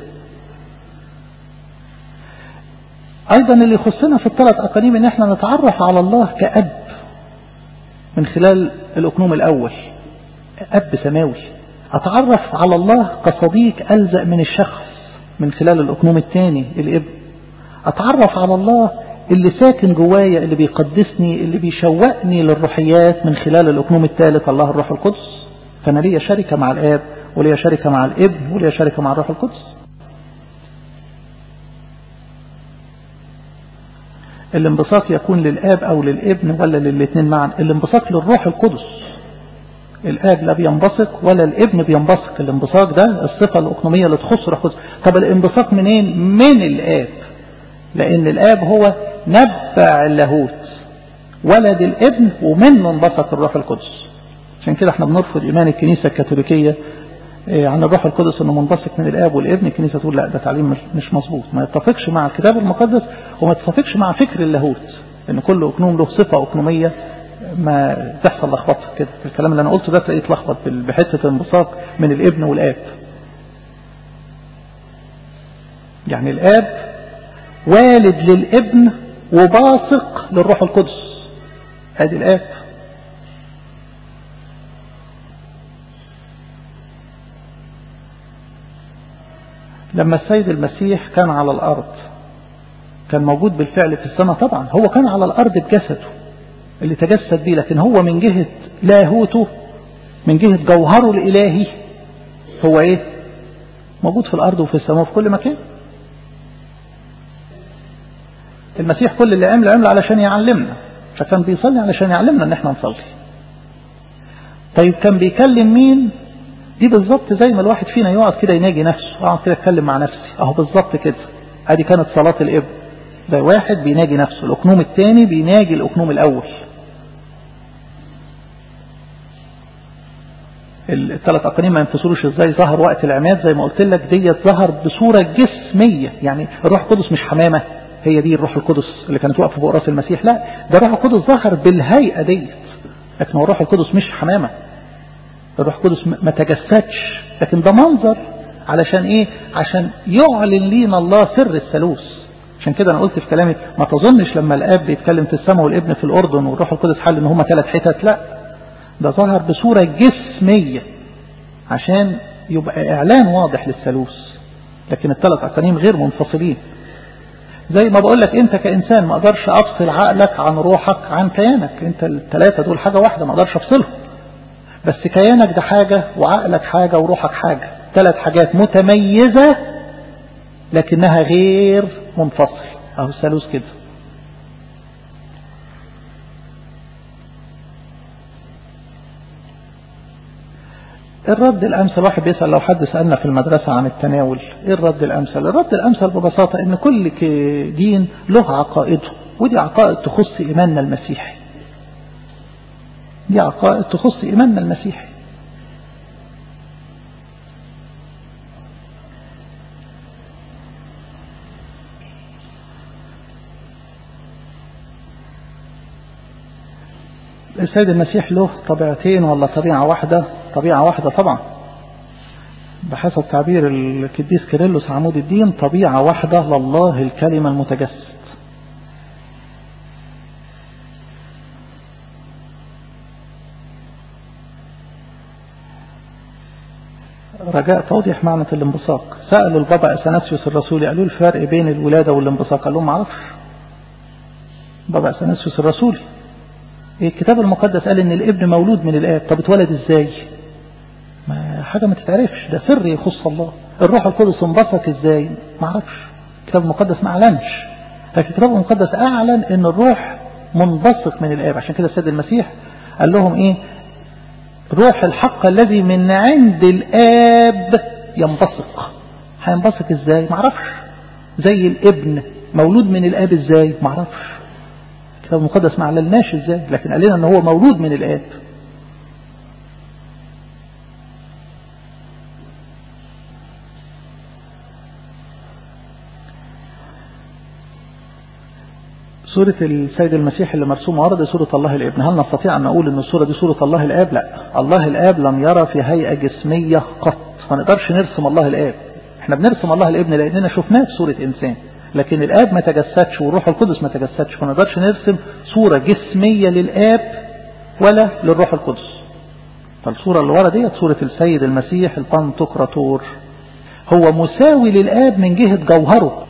أيضا اللي يخصنا في الثلاث أقانيم إن احنا نتعرف على الله كأب من خلال الأقنوم الأول أب سماوي أتعرف على الله كصديق ألزق من الشخص من خلال الأقنوم الثاني الابن أتعرف على الله اللي ساكن جوايا اللي بيقدسني اللي بيشوقني للروحيات من خلال الأقنوم الثالث الله الروح القدس فأنا ليا شركة مع الآب وليا شركة مع الابن وليا شركة مع الروح القدس الانبساط يكون للآب أو للابن ولا للاثنين معا الانبساط للروح القدس الآب لا بينبسط ولا الابن بينبسط الانبساط ده الصفة الأقنومية اللي تخص الروح القدس طب الانبساط منين من الآب لأن الآب هو نبع اللاهوت ولد الابن ومنه انبسط الروح القدس عشان كده احنا بنرفض إيمان الكنيسة الكاثوليكية عن الروح القدس انه منبثق من الاب والابن الكنيسه تقول لا ده تعليم مش مظبوط ما يتفقش مع الكتاب المقدس وما يتفقش مع فكر اللاهوت ان كل اقنوم له صفه اقنوميه ما تحصل لخبطه كده الكلام اللي انا قلته ده تلاقيه اتلخبط بحته انبثاق من الابن والاب يعني الاب والد للابن وباصق للروح القدس ادي الاب لما السيد المسيح كان على الأرض كان موجود بالفعل في السماء طبعا هو كان على الأرض بجسده اللي تجسد بيه لكن هو من جهة لاهوته من جهة جوهره الإلهي هو إيه موجود في الأرض وفي السماء وفي كل مكان المسيح كل اللي عمله عمله علشان يعلمنا فكان بيصلي علشان يعلمنا ان احنا نصلي طيب كان بيكلم مين دي بالظبط زي ما الواحد فينا يقعد كده يناجي نفسه اقعد كده اتكلم مع نفسي اهو بالظبط كده ادي كانت صلاة الابن ده واحد بيناجي نفسه الاقنوم الثاني بيناجي الاقنوم الاول الثلاث اقانيم ما ينفصلوش ازاي ظهر وقت العماد زي ما قلت لك ديت ظهر بصورة جسمية يعني الروح القدس مش حمامة هي دي الروح القدس اللي كانت واقفة فوق راس المسيح لا ده الروح القدس ظهر بالهيئة ديت لكن هو الروح القدس مش حمامة الروح القدس ما تجسدش لكن ده منظر علشان ايه عشان يعلن لينا الله سر الثالوث عشان كده انا قلت في كلامي ما تظنش لما الاب بيتكلم في السماء والابن في الاردن والروح القدس حل ان هما ثلاث حتت لا ده ظهر بصورة جسمية عشان يبقى اعلان واضح للثالوث لكن الثلاث اقانيم غير منفصلين زي ما بقول لك انت كانسان ما اقدرش افصل عقلك عن روحك عن كيانك انت الثلاثه دول حاجه واحده ما اقدرش افصلهم بس كيانك ده حاجة وعقلك حاجة وروحك حاجة ثلاث حاجات متميزة لكنها غير منفصل اهو الثالوث كده الرد الأمثل واحد بيسأل لو حد سألنا في المدرسة عن التناول إيه الرد الأمثل الرد الأمثل ببساطة إن كل دين له عقائده ودي عقائد تخص إيماننا المسيحي دي عقائد تخص إيماننا المسيحي السيد المسيح له طبيعتين ولا طبيعة واحدة طبيعة واحدة طبعا بحسب تعبير القديس كيرلس عمود الدين طبيعة واحدة لله الكلمة المتجسد رجاء توضيح معنى الانبثاق سألوا البابا أثناسيوس الرسولي قالوا الفرق بين الولادة والانبثاق قال لهم ما اعرفش بابا أثناسيوس الرسولي الكتاب المقدس قال ان الابن مولود من الاب طب اتولد ازاي حاجة ما تتعرفش ده سر يخص الله الروح القدس انبثق ازاي ما اعرفش الكتاب المقدس ما اعلنش لكن الكتاب المقدس اعلن ان الروح منبثق من الاب عشان كده السيد المسيح قال لهم ايه روح الحق الذي من عند الاب ينبثق هينبثق ازاي ما اعرفش زي الابن مولود من الاب ازاي ما اعرفش الكتاب المقدس ما اعلناش ازاي لكن قال لنا ان هو مولود من الاب سورة السيد المسيح اللي مرسومة ورد سورة الله الابن هل نستطيع أن نقول أن السورة دي سورة الله الآب لا الله الآب لم يرى في هيئة جسمية قط ما نقدرش نرسم الله الآب احنا بنرسم الله الابن لأننا شفناه في صورة إنسان لكن الآب ما تجسدش والروح القدس ما تجسدش ما نقدرش نرسم صورة جسمية للآب ولا للروح القدس فالصورة اللي ورا ديت صورة السيد المسيح البنتقراطور هو مساوي للآب من جهة جوهره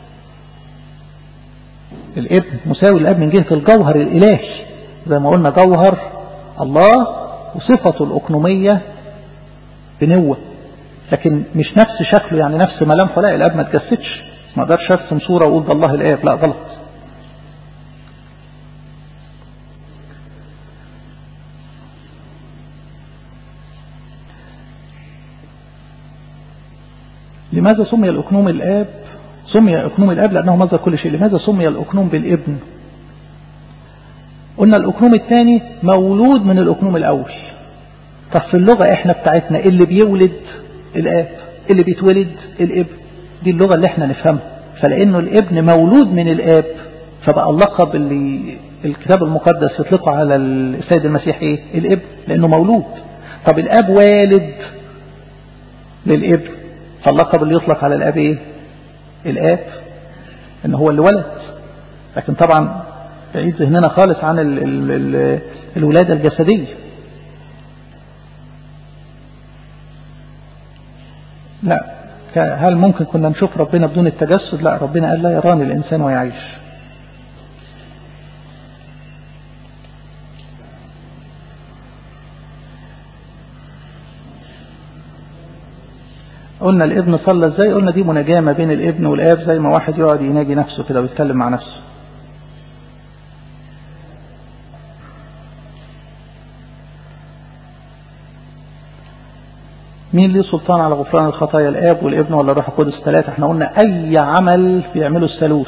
الابن مساوي للاب من جهة الجوهر الإلهي زي ما قلنا جوهر الله وصفته الأقنومية بنوة لكن مش نفس شكله يعني نفس ملامحه لا الاب ما تجسدش ما اقدرش ارسم صورة واقول ده الله الاب لا غلط لماذا سمي الأقنوم الآب سمي أكنوم الأب لأنه مصدر كل شيء لماذا سمي الأكنوم بالابن قلنا الأكنوم الثاني مولود من الأكنوم الأول طب في اللغة احنا بتاعتنا اللي بيولد الآب اللي بيتولد الابن دي اللغة اللي احنا نفهمها فلأنه الابن مولود من الآب فبقى اللقب اللي الكتاب المقدس يطلقه على السيد المسيح ايه الابن لأنه مولود طب الآب والد للابن فاللقب اللي يطلق على الآب ايه الآب ان هو اللي ولد لكن طبعا بعيد ذهننا خالص عن ال ال ال الولادة الجسدية لا هل ممكن كنا نشوف ربنا بدون التجسد لا ربنا قال لا يراني الإنسان ويعيش قلنا الابن صلى ازاي قلنا دي مناجاة ما بين الابن والاب زي ما واحد يقعد يناجي نفسه كده ويتكلم مع نفسه مين ليه سلطان على غفران الخطايا الاب والابن ولا الروح القدس ثلاثة احنا قلنا اي عمل بيعمله الثالوث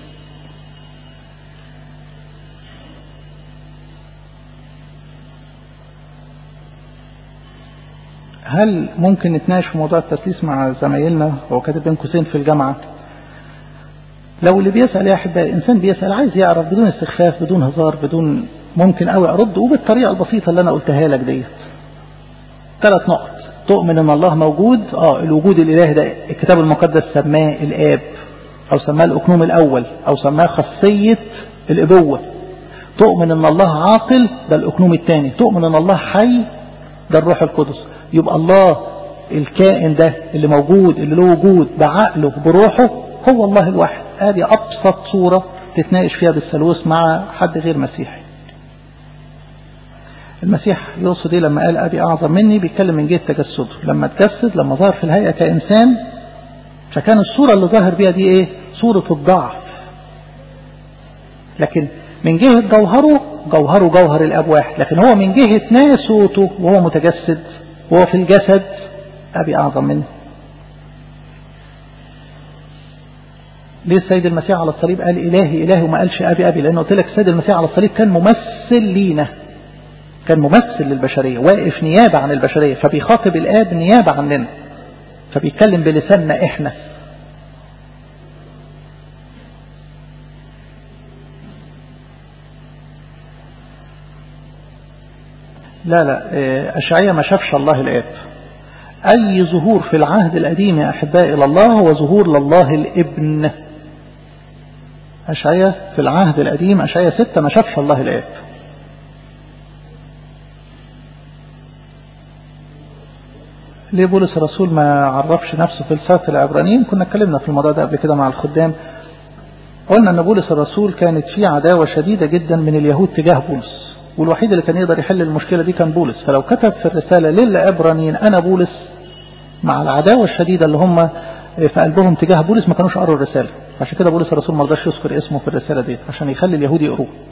هل ممكن نتناقش في موضوع التثليث مع زمايلنا هو كاتب بين قوسين في الجامعة لو اللي بيسأل يا أحبائي الإنسان بيسأل عايز يعرف بدون استخفاف بدون هزار بدون ممكن قوي أرد وبالطريقة البسيطة اللي أنا قلتها لك ديت ثلاث نقط تؤمن أن الله موجود آه الوجود الإلهي ده الكتاب المقدس سماه الآب أو سماه الأكنوم الأول أو سماه خاصية الإبوة تؤمن أن الله عاقل ده الأكنوم الثاني تؤمن أن الله حي ده الروح القدس يبقى الله الكائن ده اللي موجود اللي له وجود بعقله بروحه هو الله الواحد هذه أبسط صورة تتناقش فيها بالثالوث مع حد غير مسيحي المسيح يقصد ايه لما قال أبي أعظم مني بيتكلم من جهة تجسده لما تجسد لما ظهر في الهيئة كإنسان فكان الصورة اللي ظاهر بيها دي ايه صورة الضعف لكن من جهة جوهره جوهره جوهر الأب واحد لكن هو من جهة ناسوته وهو متجسد وهو في الجسد أبي أعظم منه ليه السيد المسيح على الصليب قال إلهي إلهي وما قالش أبي أبي لأنه قلت لك السيد المسيح على الصليب كان ممثل لينا كان ممثل للبشرية واقف نيابة عن البشرية فبيخاطب الآب نيابة عننا فبيتكلم بلساننا إحنا لا لا أشعية ما شافش الله الآب أي ظهور في العهد القديم يا أحبائي إلى الله هو ظهور لله الابن أشعية في العهد القديم أشعية ستة ما شافش الله الآب ليه بولس الرسول ما عرفش نفسه في رسالة العبرانيين كنا اتكلمنا في الموضوع ده قبل كده مع الخدام قلنا ان بولس الرسول كانت فيه عداوة شديدة جدا من اليهود تجاه بولس والوحيد اللي كان يقدر يحل المشكلة دي كان بولس فلو كتب في الرسالة للعبرانيين أنا بولس مع العداوة الشديدة اللي هم في قلبهم تجاه بولس ما كانوش قروا الرسالة عشان كده بولس الرسول ما رضاش يذكر اسمه في الرسالة دي عشان يخلي اليهود يقروه